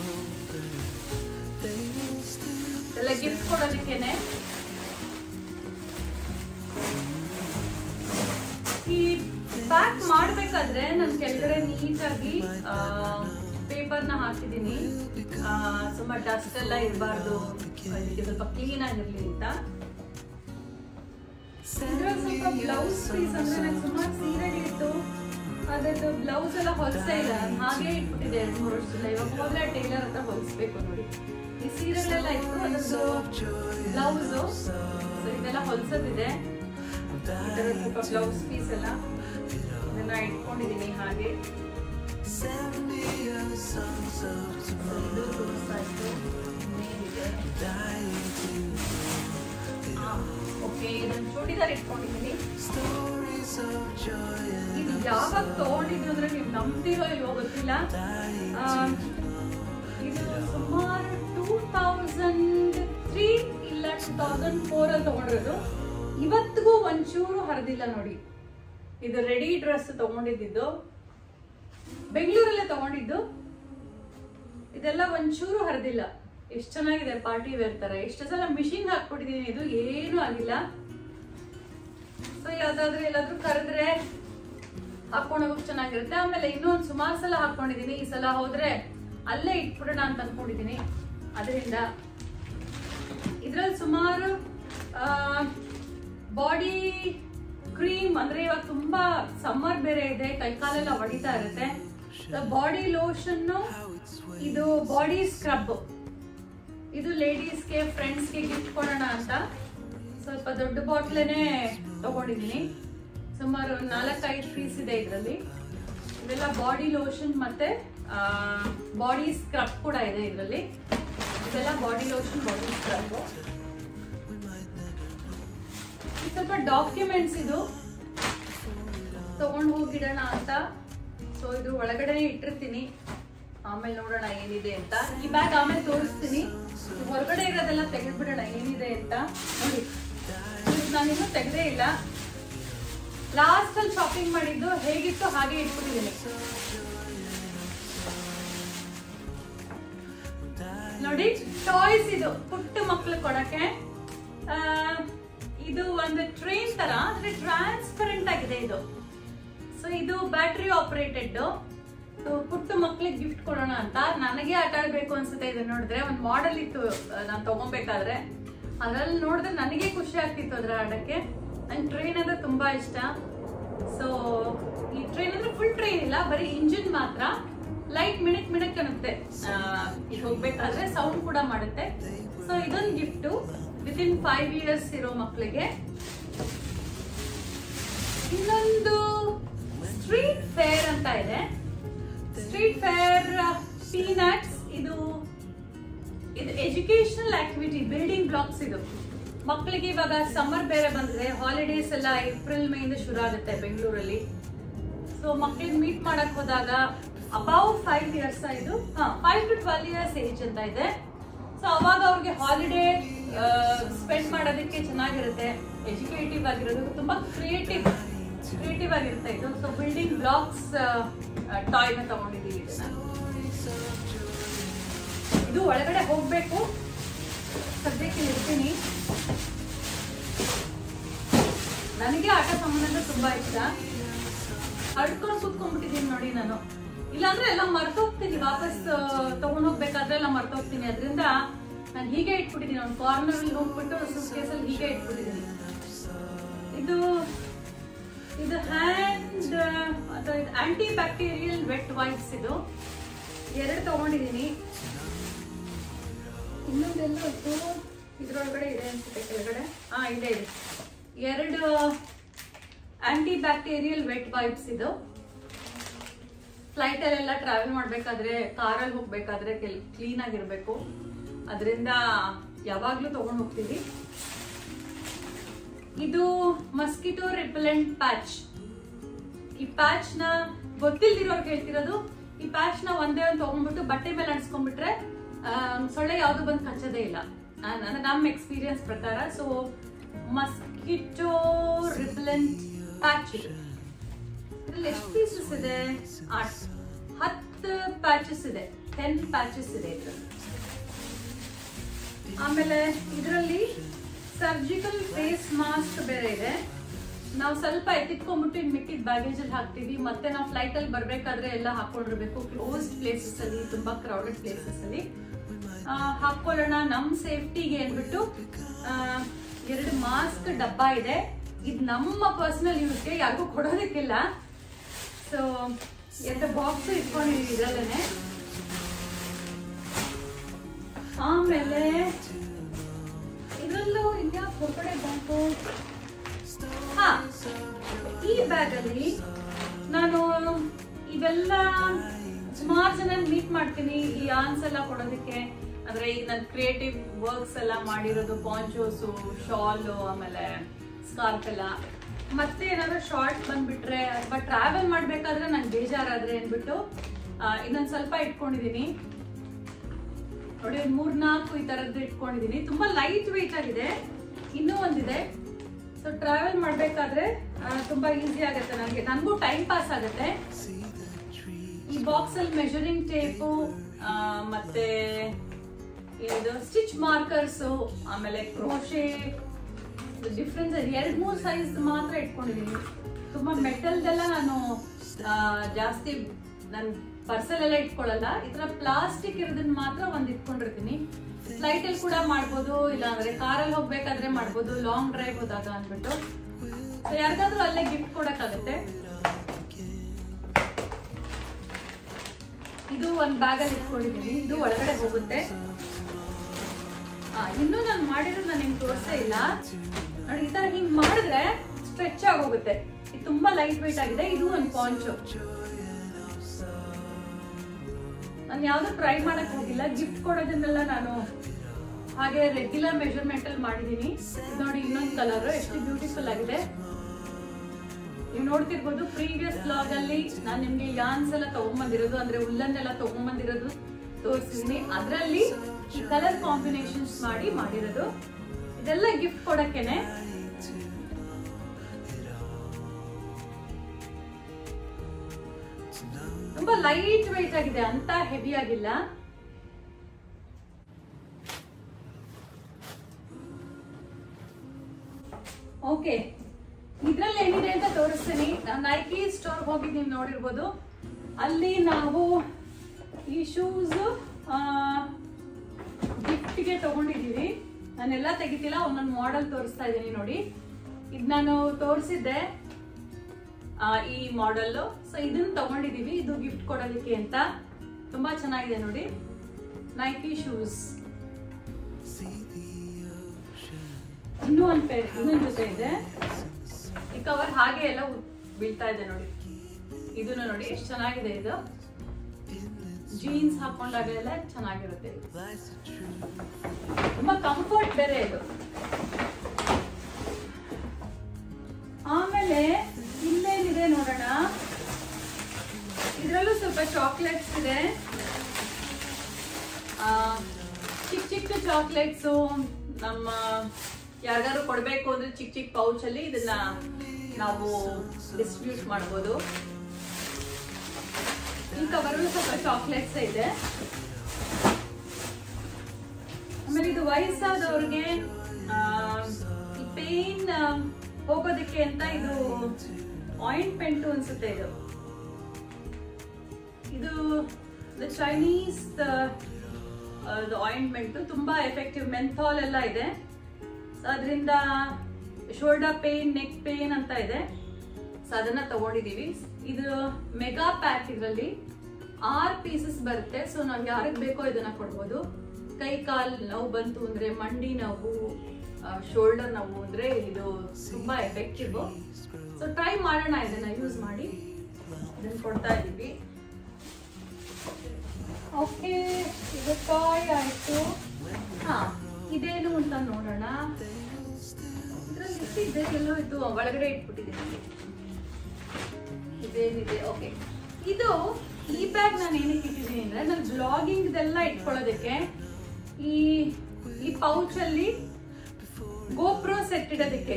ಎಲ್ಲ ಗಿಫ್ಟ್ ಕೊಡೋದಕ್ಕೇನೆ ಈ ಪ್ಯಾಕ್ ಮಾಡ್ಬೇಕಾದ್ರೆ ನಾನು ಕೆಳಗಡೆ ನೀಟಾಗಿ ಪೇಪರ್ನ ಹಾಕಿದ್ದೀನಿ ಆ, ತುಂಬಾ ಡಸ್ಟ್ ಎಲ್ಲ ಇರಬಾರ್ದು ಅದಕ್ಕೆ ಸ್ವಲ್ಪ ಕ್ಲೀನ್ ಆಗಿರ್ಲಿ ಅಂತ ಇದ್ರಲ್ಲಿ ಸ್ವಲ್ಪ ಬ್ಲೌಸ್ ಪೀಸ್ ಅಂದ್ರೆ ನಂಗೆ ಸುಮಾರು ಸೀರೆಗಳಿತ್ತು ಅದ್ರದ್ದು ಬ್ಲೌಸ್ ಎಲ್ಲ ಹೊಲಿಸೇ ಇಲ್ಲ ನಾನ್ ಹಾಗೆ ಇಟ್ಬಿಟ್ಟಿದೆ ಎರಡು ಮೂರು ವರ್ಷದಿಂದ ಇವಾಗ ಹೋದ್ರೆ ಟೈಲರ್ ಹತ್ರ ಹೊಲಿಸ್ಬೇಕು ನೋಡಿ ಈ ಸೀರೆಗಳೆಲ್ಲ ಇತ್ತು ಅದ್ರದ್ದು ಬ್ಲೌಸು ಇದೆಲ್ಲ ಹೊಲ್ಸೋದಿದೆ ಈ ಥರ ಸ್ವಲ್ಪ ಬ್ಲೌಸ್ ಪೀಸ್ ಎಲ್ಲ ಇದನ್ನ ಇಟ್ಕೊಂಡಿದ್ದೀನಿ ಹಾಗೆ ಇದು ತೋರಿಸ್ತಾ ಇತ್ತು ಇನ್ನೇನಿದೆ ಓಕೆ ಇದನ್ನ ಚೂಡಿದಾರ್ ಇಟ್ಕೊಂಡಿದ್ದೀನಿ ಇದು ಯಾವಾಗ ತಗೊಂಡಿದ್ದು ಅಂದ್ರೆ ನೀವು ನಂಬ್ತಿರೋ ಇಲ್ವೋ ಗೊತ್ತಿಲ್ಲ ಆ, ಇದು ಸುಮಾರು ಟೂ ತೌಸಂಡ್ ತ್ರೀ ಇಲ್ಲ ಟೂ ತೌಸಂಡ್ ಫೋರ್ ಅಲ್ಲಿ ತಗೊಂಡಿರೋದು ಇವತ್ತಿಗೂ ಒಂಚೂರು ಹರಿದಿಲ್ಲ ನೋಡಿ ಇದು ರೆಡಿ ಡ್ರೆಸ್ ತಗೊಂಡಿದ್ದು ಬೆಂಗಳೂರಲ್ಲೇ ತಗೊಂಡಿದ್ದು ಇದೆಲ್ಲ ಒಂಚೂರು ಹರಿದಿಲ್ಲ ಎಷ್ಟು ಚೆನ್ನಾಗಿದೆ ಪಾರ್ಟಿ ವೇರ್ ತರ ಎಷ್ಟು ಸಲ ಮಿಷಿನ್ ಹಾಕ್ಬಿಟ್ಟಿದೀನಿ ಇದು ಏನೂ ಆಗಿಲ್ಲ ಸೊ ಯಾವ್ದಾದ್ರು ಎಲ್ಲಾದ್ರೂ ಕರೆದ್ರೆ ಹಾಕೊಂಡು ಹೋಗಕ್ ಚೆನ್ನಾಗಿರುತ್ತೆ ಆಮೇಲೆ ಇನ್ನೊಂದು ಸುಮಾರು ಸಲ ಹಾಕೊಂಡಿದೀನಿ ಈ ಸಲ ಹೋದ್ರೆ ಅಲ್ಲೇ ಇಟ್ಬಿಡೋಣ ಅಂತ ಅನ್ಕೊಂಡಿದೀನಿ ಅದರಿಂದ ಇದ್ರಲ್ಲಿ ಸುಮಾರು ಬಾಡಿ ಕ್ರೀಮ್ ಅಂದ್ರೆ ಇವಾಗ ತುಂಬಾ ಸಮ್ಮರ್ ಬೇರೆ ಇದೆ ಕೈಕಾಲೆಲ್ಲ ಹೊಡಿತಾ ಇರುತ್ತೆ ಬಾಡಿ ಲೋಷನ್ ಇದು ಬಾಡಿ ಸ್ಕ್ರಬ್ ಇದು ಲೇಡೀಸ್ಗೆ ಫ್ರೆಂಡ್ಸ್ಗೆ ಗಿಫ್ಟ್ ಕೊಡೋಣ ಅಂತ ಸ್ವಲ್ಪ ದೊಡ್ಡ ಬಾಟ್ಲೇನೆ ತಗೊಂಡಿದ್ದೀನಿ ಸುಮಾರು ನಾಲ್ಕೈದು ಪೀಸ್ ಇದೆ ಇದರಲ್ಲಿ ಇವೆಲ್ಲ ಬಾಡಿ ಲೋಷನ್ ಮತ್ತೆ ಬಾಡಿ ಸ್ಕ್ರಬ್ ಕೂಡ ಇದೆ ಇದರಲ್ಲಿ ಇದೆಲ್ಲ ಬಾಡಿ ಲೋಷನ್ ಬಾಡಿ ಸ್ಕ್ರಬ್ ಸ್ವಲ್ಪ ಡಾಕ್ಯುಮೆಂಟ್ಸ್ ಇದು ತಗೊಂಡು ಹೋಗಿಡೋಣ ಅಂತ ಸೊ ಇದು ಒಳಗಡೆ ಇಟ್ಟಿರ್ತೀನಿ ಆಮೇಲೆ ನೋಡೋಣ ಏನಿದೆ ಅಂತ ಈ ಬ್ಯಾಗ್ ಆಮೇಲೆ ತೋರಿಸ್ತೀನಿ ಹೊರಗಡೆ ಇರೋದೆಲ್ಲ ತೆಗೆದ್ಬಿಡೋಣ ಏನಿದೆ ಅಂತ ನೋಡಿ ನಾನಿನ್ನೂ ತೆಗೆದೇ ಇಲ್ಲ ಲಾಸ್ಟ್ ಅಲ್ಲಿ ಶಾಪಿಂಗ್ ಮಾಡಿದ್ದು ಹೇಗಿತ್ತು ಹಾಗೆ ಇಟ್ಬಿಟ್ಟಿದ್ದೀನಿ ನೋಡಿ ಟಾಯ್ಸ್ ಇದು ಪುಟ್ಟ ಮಕ್ಳು ಕೊಡಕ್ಕೆ ಆ, ಇದು ಒಂದು ಟ್ರೈನ್ ತರ ಅಂದ್ರೆ ಟ್ರಾನ್ಸ್ಪರೆಂಟ್ ಆಗಿದೆ ಇದು ಸೊ ಇದು ಬ್ಯಾಟ್ರಿ ಆಪರೇಟೆಡ್ ಪುಟ್ಟ ಮಕ್ಳಿಗೆ ಗಿಫ್ಟ್ ಕೊಡೋಣ ಅಂತ ನನಗೆ ಆಟ ಆಡ್ಬೇಕು ಅನ್ಸುತ್ತೆ ಇದು ನೋಡಿದ್ರೆ ಒಂದು ಮಾಡೆಲ್ ಇತ್ತು ನಾನು ತಗೊಬೇಕಾದ್ರೆ ಅದ್ರಲ್ಲಿ ನೋಡಿದ್ರೆ ನನಗೆ ಖುಷಿ ಆಗ್ತಿತ್ತು ಅದ್ರ ಆಡಕ್ಕೆ ನಂಗೆ ಟ್ರೈನ್ ಅಂದ್ರೆ ತುಂಬಾ ಇಷ್ಟ ಸೊ ಈ ಟ್ರೈನ್ ಅಂದ್ರೆ ಫುಲ್ ಟ್ರೈನ್ ಇಲ್ಲ ಬರೀ ಇಂಜಿನ್ ಮಾತ್ರ ಲೈಟ್ ಮಿಣಕ್ ಮಿಣಕ್ ಅನ್ನುತ್ತೆ ಆ, ಇದು ಹೋಗ್ಬೇಕಾದ್ರೆ ಸೌಂಡ್ ಕೂಡ ಮಾಡುತ್ತೆ ಸೊ ಇದೊಂದು gift with in five years ಇರೋ ಮಕ್ಕಳಿಗೆ ಇನ್ನೊಂದು ಸ್ಟ್ರೀಟ್ ಫೇರ್ ಅಂತ ಇದೆ ಸ್ಟ್ರೀಟ್ ಫೇರ್ ಪೀನಟ್ಸ್ ಇದು ಇದು ಎಜುಕೇಶನಲ್ ಆಕ್ಟಿವಿಟಿ ಬಿಲ್ಡಿಂಗ್ ಬ್ಲಾಕ್ಸ್ ಇದು ಮಕ್ಕಳಿಗೆ ಇವಾಗ ಸಮ್ಮರ್ ಬೇರೆ ಬಂದ್ರೆ ಹಾಲಿಡೇಸ್ ಎಲ್ಲ ಏಪ್ರಿಲ್ ಮೇ ಇಂದ ಶುರು ಆಗುತ್ತೆ ಬೆಂಗಳೂರಲ್ಲಿ ಸೊ ಮಕ್ಕಳಿಗೆ ಮೀಟ್ ಮಾಡಕ್ ಹೋದಾಗ ಅಬೌವ್ ಫೈವ್ ಇಯರ್ಸ್ ಇದು five to twelve years age ಅಂತ ಇದೆ ಸೊ ಅವಾಗ ಅವ್ರಿಗೆ ಹಾಲಿಡೇ ಸ್ಪೆಂಡ್ ಮಾಡೋದಕ್ಕೆ ಚೆನ್ನಾಗಿರುತ್ತೆ ಎಜುಕೇಟಿವ್ ಆಗಿರೋದು ತುಂಬಾ ಕ್ರಿಯೇಟಿವ್ ಕ್ರಿಯೇಟಿವ್ ಆಗಿರುತ್ತೆ ಇದು ಸೊ ಬಿಲ್ಡಿಂಗ್ ಬ್ಲಾಕ್ಸ್ ಟಾಯ್ನ ತಗೊಂಡಿದ್ದೀವಿ ಇದನ್ನ ಇದು ಒಳಗಡೆ ಹೋಗ್ಬೇಕು ಸದ್ಯಕ್ಕೆ ಇರ್ತೀನಿ ನನಗೆ ಆಟ ಸಂಬಂಧ ಅಂದ್ರೆ ತುಂಬಾ ಇಷ್ಟ ಹಡ್ಕೊಂಡು ಕೂತ್ಕೊಂಡ್ಬಿಟ್ಟಿದೀನಿ ನೋಡಿ ನಾನು ಇಲ್ಲಾಂದ್ರೆ ಎಲ್ಲ ಮರ್ತೋಗ್ತೀನಿ ವಾಪಸ್ ತಗೊಂಡ್ ಹೋಗ್ಬೇಕಾದ್ರೆ ಎಲ್ಲ ಮರ್ತೋಗ್ತೀನಿ ಅದರಿಂದ ನಾನು ಹೀಗೆ ಇಟ್ಬಿಟ್ಟಿದ್ದೀನಿ ಒಂದು ಕಾರ್ನರ್ ಅಲ್ಲಿ ಹೋಗ್ಬಿಟ್ಟು ಸೂಟ್ ಕೇಸಲ್ಲಿ ಹೀಗೆ ಇಟ್ಬಿಟ್ಟಿದ್ದೀನಿ ಇದು ಇದು ಹ್ಯಾಂಡ್ ಅಥವಾ ಇದು ಆಂಟಿ ಬ್ಯಾಕ್ಟೀರಿಯಲ್ ವೆಟ್ ವೈಪ್ಸ್ ಇದು ಎರಡು ತಗೊಂಡಿದ್ದೀನಿ ಇನ್ನೊಂದೆಲ್ಲ ಇತ್ತು ಇದ್ರೊಳಗಡೆ ಇದೆ ಅನ್ಸುತ್ತೆ ಕೆಳಗಡೆ ಹಾ ಇದೆ ಇದೆ ಎರಡು ಆಂಟಿ ಬ್ಯಾಕ್ಟೀರಿಯಲ್ ವೆಟ್ ವೈಪ್ಸ್ ಇದು ಫ್ಲೈಟ್ ಅಲ್ಲೆಲ್ಲ ಟ್ರಾವೆಲ್ ಮಾಡ್ಬೇಕಾದ್ರೆ ಕಾರಲ್ಲಿ ಹೋಗ್ಬೇಕಾದ್ರೆ ಕ್ಲೀನ್ ಆಗಿರ್ಬೇಕು ಅದರಿಂದ ಯಾವಾಗ್ಲೂ ತಗೊಂಡ್ ಹೋಗ್ತೀವಿ ಇದು ಮಸ್ಕಿಟೋ ರಿಪೆಲೆಂಟ್ ಪ್ಯಾಚ್ ಈ ಪ್ಯಾಚ್ ನ ಗೊತ್ತಿಲ್ದಿರೋರ್ಗೆ ಹೇಳ್ತಿರೋದು ಈ ಪ್ಯಾಚ್ ನ ಒಂದೇ ಒಂದು ತಗೊಂಡ್ಬಿಟ್ಟು ಬಟ್ಟೆ ಮೇಲೆ ಅನ್ಸ್ಕೊಂಡ್ಬಿಟ್ರೆ ಆ, ಸೊಳ್ಳೆ ಯಾವ್ದು ಬಂದು ಕಚ್ಚೋದೇ ಇಲ್ಲ ಆ, ನನ್ನ ನಮ್ಮ ಎಕ್ಸ್ಪೀರಿಯನ್ಸ್ ಪ್ರಕಾರ ಸೊ ಮಸ್ಕಿಟೋ ರಿಪೆಲೆಂಟ್ ಪ್ಯಾಚ್ ಇದು ಇದ್ರಲ್ಲಿ ಎಷ್ಟು ಪೀಸಸ್ ಇದೆ ಆಟ್ ಹತ್ತು ಪ್ಯಾಚಸ್ ಇದೆ ಟೆನ್ ಪ್ಯಾಚಸ್ ಇದೆ ಇದ್ರಲ್ಲಿ ಆಮೇಲೆ ಇದರಲ್ಲಿ ಸರ್ಜಿಕಲ್ ಫೇಸ್ ಮಾಸ್ಕ್ ಬೇರೆ ಇದೆ ನಾವು ಸ್ವಲ್ಪ ಎತ್ತಿಟ್ಕೊಂಡ್ಬಿಟ್ಟು ಇನ್ ಮಿಕ್ಕಿದ ಬ್ಯಾಗೇಜ್ ಅಲ್ಲಿ ಹಾಕ್ತೀವಿ ಮತ್ತೆ ನಾವು ಫ್ಲೈಟ್ ಅಲ್ಲಿ ಬರ್ಬೇಕಾದ್ರೆ ಎಲ್ಲ ಹಾಕೊಂಡಿರ್ಬೇಕು ಕ್ಲೋಸ್ಡ್ ಪ್ಲೇಸಸ್ ಅಲ್ಲಿ ತುಂಬಾ ಕ್ರೌಡೆಡ್ ಪ್ಲೇಸಸ್ ಅಲ್ಲಿ ಆ, ಹಾಕೊಳ್ಳೋಣ ನಮ್ ಸೇಫ್ಟಿಗೆ ಅಂದ್ಬಿಟ್ಟು ಆ, ಎರಡು ಮಾಸ್ಕ್ ಡಬ್ಬ ಇದೆ ಇದು ನಮ್ಮ ಪರ್ಸನಲ್ ಯೂಸ್ಗೆ ಯಾರಿಗೂ ಕೊಡೋದಕ್ಕಿಲ್ಲ ಸೊ ಎರಡು ಬಾಕ್ಸ್ ಇಟ್ಕೊಂಡಿದೀವಿ ಇದರಲ್ಲೇನೆ ಆಮೇಲೆ ಇದರಲ್ಲೂ ಇನ್ಯಾವ ಹೊರಗಡೆ ಬಂತು ಹಾ ಈ ಬ್ಯಾಗ್ ಅಲ್ಲಿ ನಾನು ಇವೆಲ್ಲ ಸುಮಾರು ಜನ ಮೀಟ್ ಮಾಡ್ತೀನಿ ಈ ಆನ್ಸ್ ಎಲ್ಲ ಕೊಡೋದಕ್ಕೆ ಅಂದ್ರೆ ಈ ನನ್ನ ಕ್ರಿಯೇಟಿವ್ ವರ್ಕ್ಸ್ ಎಲ್ಲ ಮಾಡಿರೋದು ಪಾಂಚೋಸು ಶಾಲು ಆಮೇಲೆ ಸ್ಕಾರ್ಫ್ ಎಲ್ಲ ಮತ್ತೆ ಏನಾದ್ರು ಶಾರ್ಟ್ ಬಂದ್ಬಿಟ್ರೆ ಅಥವಾ ಟ್ರಾವೆಲ್ ಮಾಡ್ಬೇಕಾದ್ರೆ ನಂಗೆ ಬೇಜಾರಾದ್ರೆ ಅಂದ್ಬಿಟ್ಟು ಆ, ಇನ್ನೊಂದ್ ಸ್ವಲ್ಪ ಇಟ್ಕೊಂಡಿದೀನಿ ನೋಡಿ ಒಂದ್ ಮೂರ್ನಾಲ್ಕು ಈ ತರದ್ದು ಇಟ್ಕೊಂಡಿದೀನಿ ತುಂಬಾ ಲೈಟ್ ವೆಯ್ಟ್ ಆಗಿದೆ ಇನ್ನೂ ಒಂದಿದೆ ಸೊ ಟ್ರಾವೆಲ್ ಮಾಡ್ಬೇಕಾದ್ರೆ ಆ, ತುಂಬಾ ಈಸಿ ಆಗುತ್ತೆ ನನಗೆ ನನಗೂ ಟೈಮ್ ಪಾಸ್ ಆಗುತ್ತೆ ಈ ಬಾಕ್ಸ್ ಅಲ್ಲಿ ಮೆಜರಿಂಗ್ ಟೇಪು ಮತ್ತೆ ಇದು ಸ್ಟಿಚ್ ಮಾರ್ಕರ್ಸ್ ಆಮೇಲೆ ಕ್ರೋಶೆ ಡಿಫ್ರೆನ್ಸ್ ಎರಡ್ ಮೂರ್ ಸೈಜ್ ಮಾತ್ರ ಇಟ್ಕೊಂಡಿದೀನಿ ತುಂಬಾ ಮೆಟಲ್ದೆಲ್ಲ ನಾನು ಆ, ಜಾಸ್ತಿ ನನ್ ಪರ್ಸಲ್ ಎಲ್ಲ ಇಟ್ಕೊಳ್ಳಲ್ಲ ಈ ತರ ಪ್ಲಾಸ್ಟಿಕ್ ಇರೋದನ್ನ ಮಾತ್ರ ಒಂದ್ ಇಟ್ಕೊಂಡಿರ್ತೀನಿ ಫ್ಲೈಟ್ ಅಲ್ಲಿ ಕೂಡ ಮಾಡ್ಬೋದು ಇಲ್ಲ ಅಂದ್ರೆ ಕಾರಲ್ಲಿ ಹೋಗ್ಬೇಕಾದ್ರೆ ಮಾಡ್ಬೋದು ಲಾಂಗ್ ಡ್ರೈವ್ ಹೋದಾಗ ಅಂದ್ಬಿಟ್ಟು ಸೊ ಯಾರಿಗಾದ್ರೂ ಅಲ್ಲೇ ಗಿಫ್ಟ್ ಕೊಡಕ್ಕಾಗತ್ತೆ ಇದು ಒಂದು ಬ್ಯಾಗಲ್ಲಿ ಇಟ್ಕೊಂಡಿದ್ದೀನಿ ಇದು ಒಳಗಡೆ ಹೋಗುತ್ತೆ ಆ, ಇನ್ನೂ ನಾನು ಮಾಡಿರೋದು ನಾನು ನಿಮ್ಗೆ ತೋರಿಸೇ ಇಲ್ಲ ನೋಡಿ ಈ ತರ ಹಿಂಗ್ ಮಾಡಿದ್ರೆ ಸ್ಟ್ರೆಚ್ ಆಗೋಗುತ್ತೆ ಇದು ತುಂಬಾ ಲೈಟ್ ವೆಯ್ಟ್ ಆಗಿದೆ ಇದು ಒಂದು ಪಾಂಚು ನಾನು ಯಾವ್ದು ಟ್ರೈ ಮಾಡಕ್ ಹೋಗಿಲ್ಲ ಗಿಫ್ಟ್ ಕೊಡೋದನ್ನೆಲ್ಲ ನಾನು ಹಾಗೆ ರೆಗ್ಯುಲರ್ ಮೆಜರ್ಮೆಂಟ್ ಅಲ್ಲಿ ಮಾಡಿದೀನಿ ಇದ್ ನೋಡಿ ಇನ್ನೊಂದು ಕಲರ್ ಎಷ್ಟು ಬ್ಯೂಟಿಫುಲ್ ಆಗಿದೆ ನೀವು ನೋಡ್ತಿರ್ಬೋದು ಪ್ರೀವಿಯಸ್ ಬ್ಲಾಗ್ ಅಲ್ಲಿ ನಾನು ನಿಮ್ಗೆ ಯಾನ್ಸ್ ಎಲ್ಲ ತಗೊಂಬಂದಿರೋದು ಅಂದ್ರೆ ಉಲ್ಲನ್ ಎಲ್ಲ ತಗೊಂಬಂದಿರೋದು ತೋರಿಸಿದೀನಿ ಅದರಲ್ಲಿ ಈ ಕಲರ್ ಕಾಂಬಿನೇಷನ್ಸ್ ಮಾಡಿ ಮಾಡಿರೋದು ಇದೆಲ್ಲ ಗಿಫ್ಟ್ ಕೊಡಕ್ಕೇನೆ ತುಂಬಾ ಲೈಟ್ ವೆಯ್ಟ್ ಆಗಿದೆ ಅಂತ ಹೆವಿ ಆಗಿಲ್ಲ ಓಕೆ ಇದ್ರಲ್ಲಿ ಏನಿದೆ ಅಂತ ತೋರಿಸ್ತೀನಿ ನಾನು ನೈಕಿ ಸ್ಟೋರ್ ಹೋಗಿ ನೀವು ನೋಡಿರ್ಬೋದು ಅಲ್ಲಿ ನಾವು ಈ ಶೂಸ್ ಗಿಫ್ಟ್ಗೆ ತಗೊಂಡಿದ್ದೀವಿ ನಾನೆಲ್ಲ ತೆಗಿತಿಲ್ಲ ಒಂದೊಂದು ಮಾಡೆಲ್ ತೋರಿಸ್ತಾ ಇದ್ದೀನಿ ನೋಡಿ ಇದು ನಾನು ತೋರಿಸಿದ್ದೆ ಈ ಮಾಡೆಲ್ ಸೊ ಇದನ್ನ ತಗೊಂಡಿದೀವಿ ಇದು ಗಿಫ್ಟ್ ಕೊಡೋದಕ್ಕೆ ಅಂತ ತುಂಬಾ ಚೆನ್ನಾಗಿದೆ ನೋಡಿ ನೈಕಿ ಶೂಸ್ ಇನ್ನೂ ಒಂದು ಪೇರ್ ಇನ್ನೊಂದು ಜೊತೆ ಇದೆ ಈ ಕವರ್ ಹಾಗೆ ಎಲ್ಲ ಉ- ಬೀಳ್ತಾ ಇದೆ ನೋಡಿ ಇದನ್ನು ನೋಡಿ ಎಷ್ಟು ಚೆನ್ನಾಗಿದೆ ಇದು ಜೀನ್ಸ್ ಹಾಕೊಂಡಾಗ ಎಲ್ಲ ಚೆನ್ನಾಗಿರುತ್ತೆ ಇದು. ತುಂಬಾ ಕಂಫರ್ಟ್ ಬೇರೆ ಇದು ಆಮೇಲೆ ಇಲ್ಲೇನಿದೆ ನೋಡೋಣ ಇದರಲ್ಲೂ ಸ್ವಲ್ಪ ಚಾಕ್ಲೇಟ್ಸ್ ಇದೆ ಆ, ಚಿಕ್ಕ ಚಿಕ್ಕ ಚಾಕ್ಲೇಟ್ಸು ನಮ್ಮ ಯಾರಿಗಾದ್ರು ಕೊಡಬೇಕು ಅಂದ್ರೆ ಚಿಕ್ಕ ಚಿಕ್ಕ ಪೌಚ್ ಅಲ್ಲಿ ಇದನ್ನ ನಾವು ಡಿಸ್ಟ್ರಿಬ್ಯೂಟ್ ಮಾಡ್ಬೋದು ಈ ಕವರಲ್ಲೂ ಸ್ವಲ್ಪ ಚಾಕ್ಲೇಟ್ಸ್ ಇದೆ ಆಮೇಲೆ ಇದು ವಯಸ್ಸಾದವ್ರಿಗೆ ಆ, ಈ ಪೇನ್ ಹೋಗೋದಕ್ಕೆ ಅಂತ ಇದು ಆಯಿಂಟ್ಮೆಂಟ್ ಅನ್ಸುತ್ತೆ ಇದು ಇದು ಚೈನೀಸ್ ಆಯಿಂಟ್ಮೆಂಟ್ ತುಂಬಾ ಎಫೆಕ್ಟಿವ್ ಮೆಂಥಾಲ್ ಎಲ್ಲ ಇದೆ ಸೊ ಅದರಿಂದ ಶೋಲ್ಡರ್ ಪೇನ್ ನೆಕ್ ಪೇನ್ ಅಂತ ಇದೆ ಸೊ ಅದನ್ನ ತಗೊಂಡಿದೀವಿ ಇದು ಮೆಗಾ ಪ್ಯಾಕ್ ಇದರಲ್ಲಿ ಆರ್ ಪೀಸಸ್ ಬರುತ್ತೆ ಸೊ ನಾವು ಯಾರಿಗೆ ಬೇಕೋ ಇದನ್ನ ಕೊಡ್ಬೋದು ಕೈ ಕಾಲ್ ನೋವು ಬಂತು ಅಂದ್ರೆ ಮಂಡಿ ನೋವು ಶೋಲ್ಡರ್ ನೋವು ಅಂದ್ರೆ ಇದು ತುಂಬಾ ಎಫೆಕ್ಟಿವ್ ಸೊ ಟ್ರೈ ಮಾಡೋಣ ಇದನ್ನ ಯೂಸ್ ಮಾಡಿ ಇದನ್ನ ಕೊಡ್ತಾ ಇದ್ದೀವಿ ಓಕೆ ಇದು ಟಾಯ್ ಆಯ್ತು ಹಾ ಇದೇನು ಅಂತ ನೋಡೋಣ ಇದ್ರಲ್ಲಿ ಇಟ್ಟಿದ್ದೆ ಎಲ್ಲೋ ಇದು ಒಳಗಡೆ ಇಟ್ಬಿಟ್ಟಿದ್ದೀನಿ ಇದೇನಿದೆ ಓಕೆ ಇದು ಈ ಬ್ಯಾಗ್ ನಾನು ಏನಕ್ಕೆ ಇಟ್ಟಿದ್ದೀನಿ ಅಂದ್ರೆ ನಾನು ಬ್ಲಾಗಿಂಗ್ ಇದೆಲ್ಲ ಇಟ್ಕೊಳ್ಳೋದಕ್ಕೆ ಈ ಈ ಪೌಚ್ ಅಲ್ಲಿ ಗೋಪ್ರೋ ಸೆಟ್ ಇಡೋದಕ್ಕೆ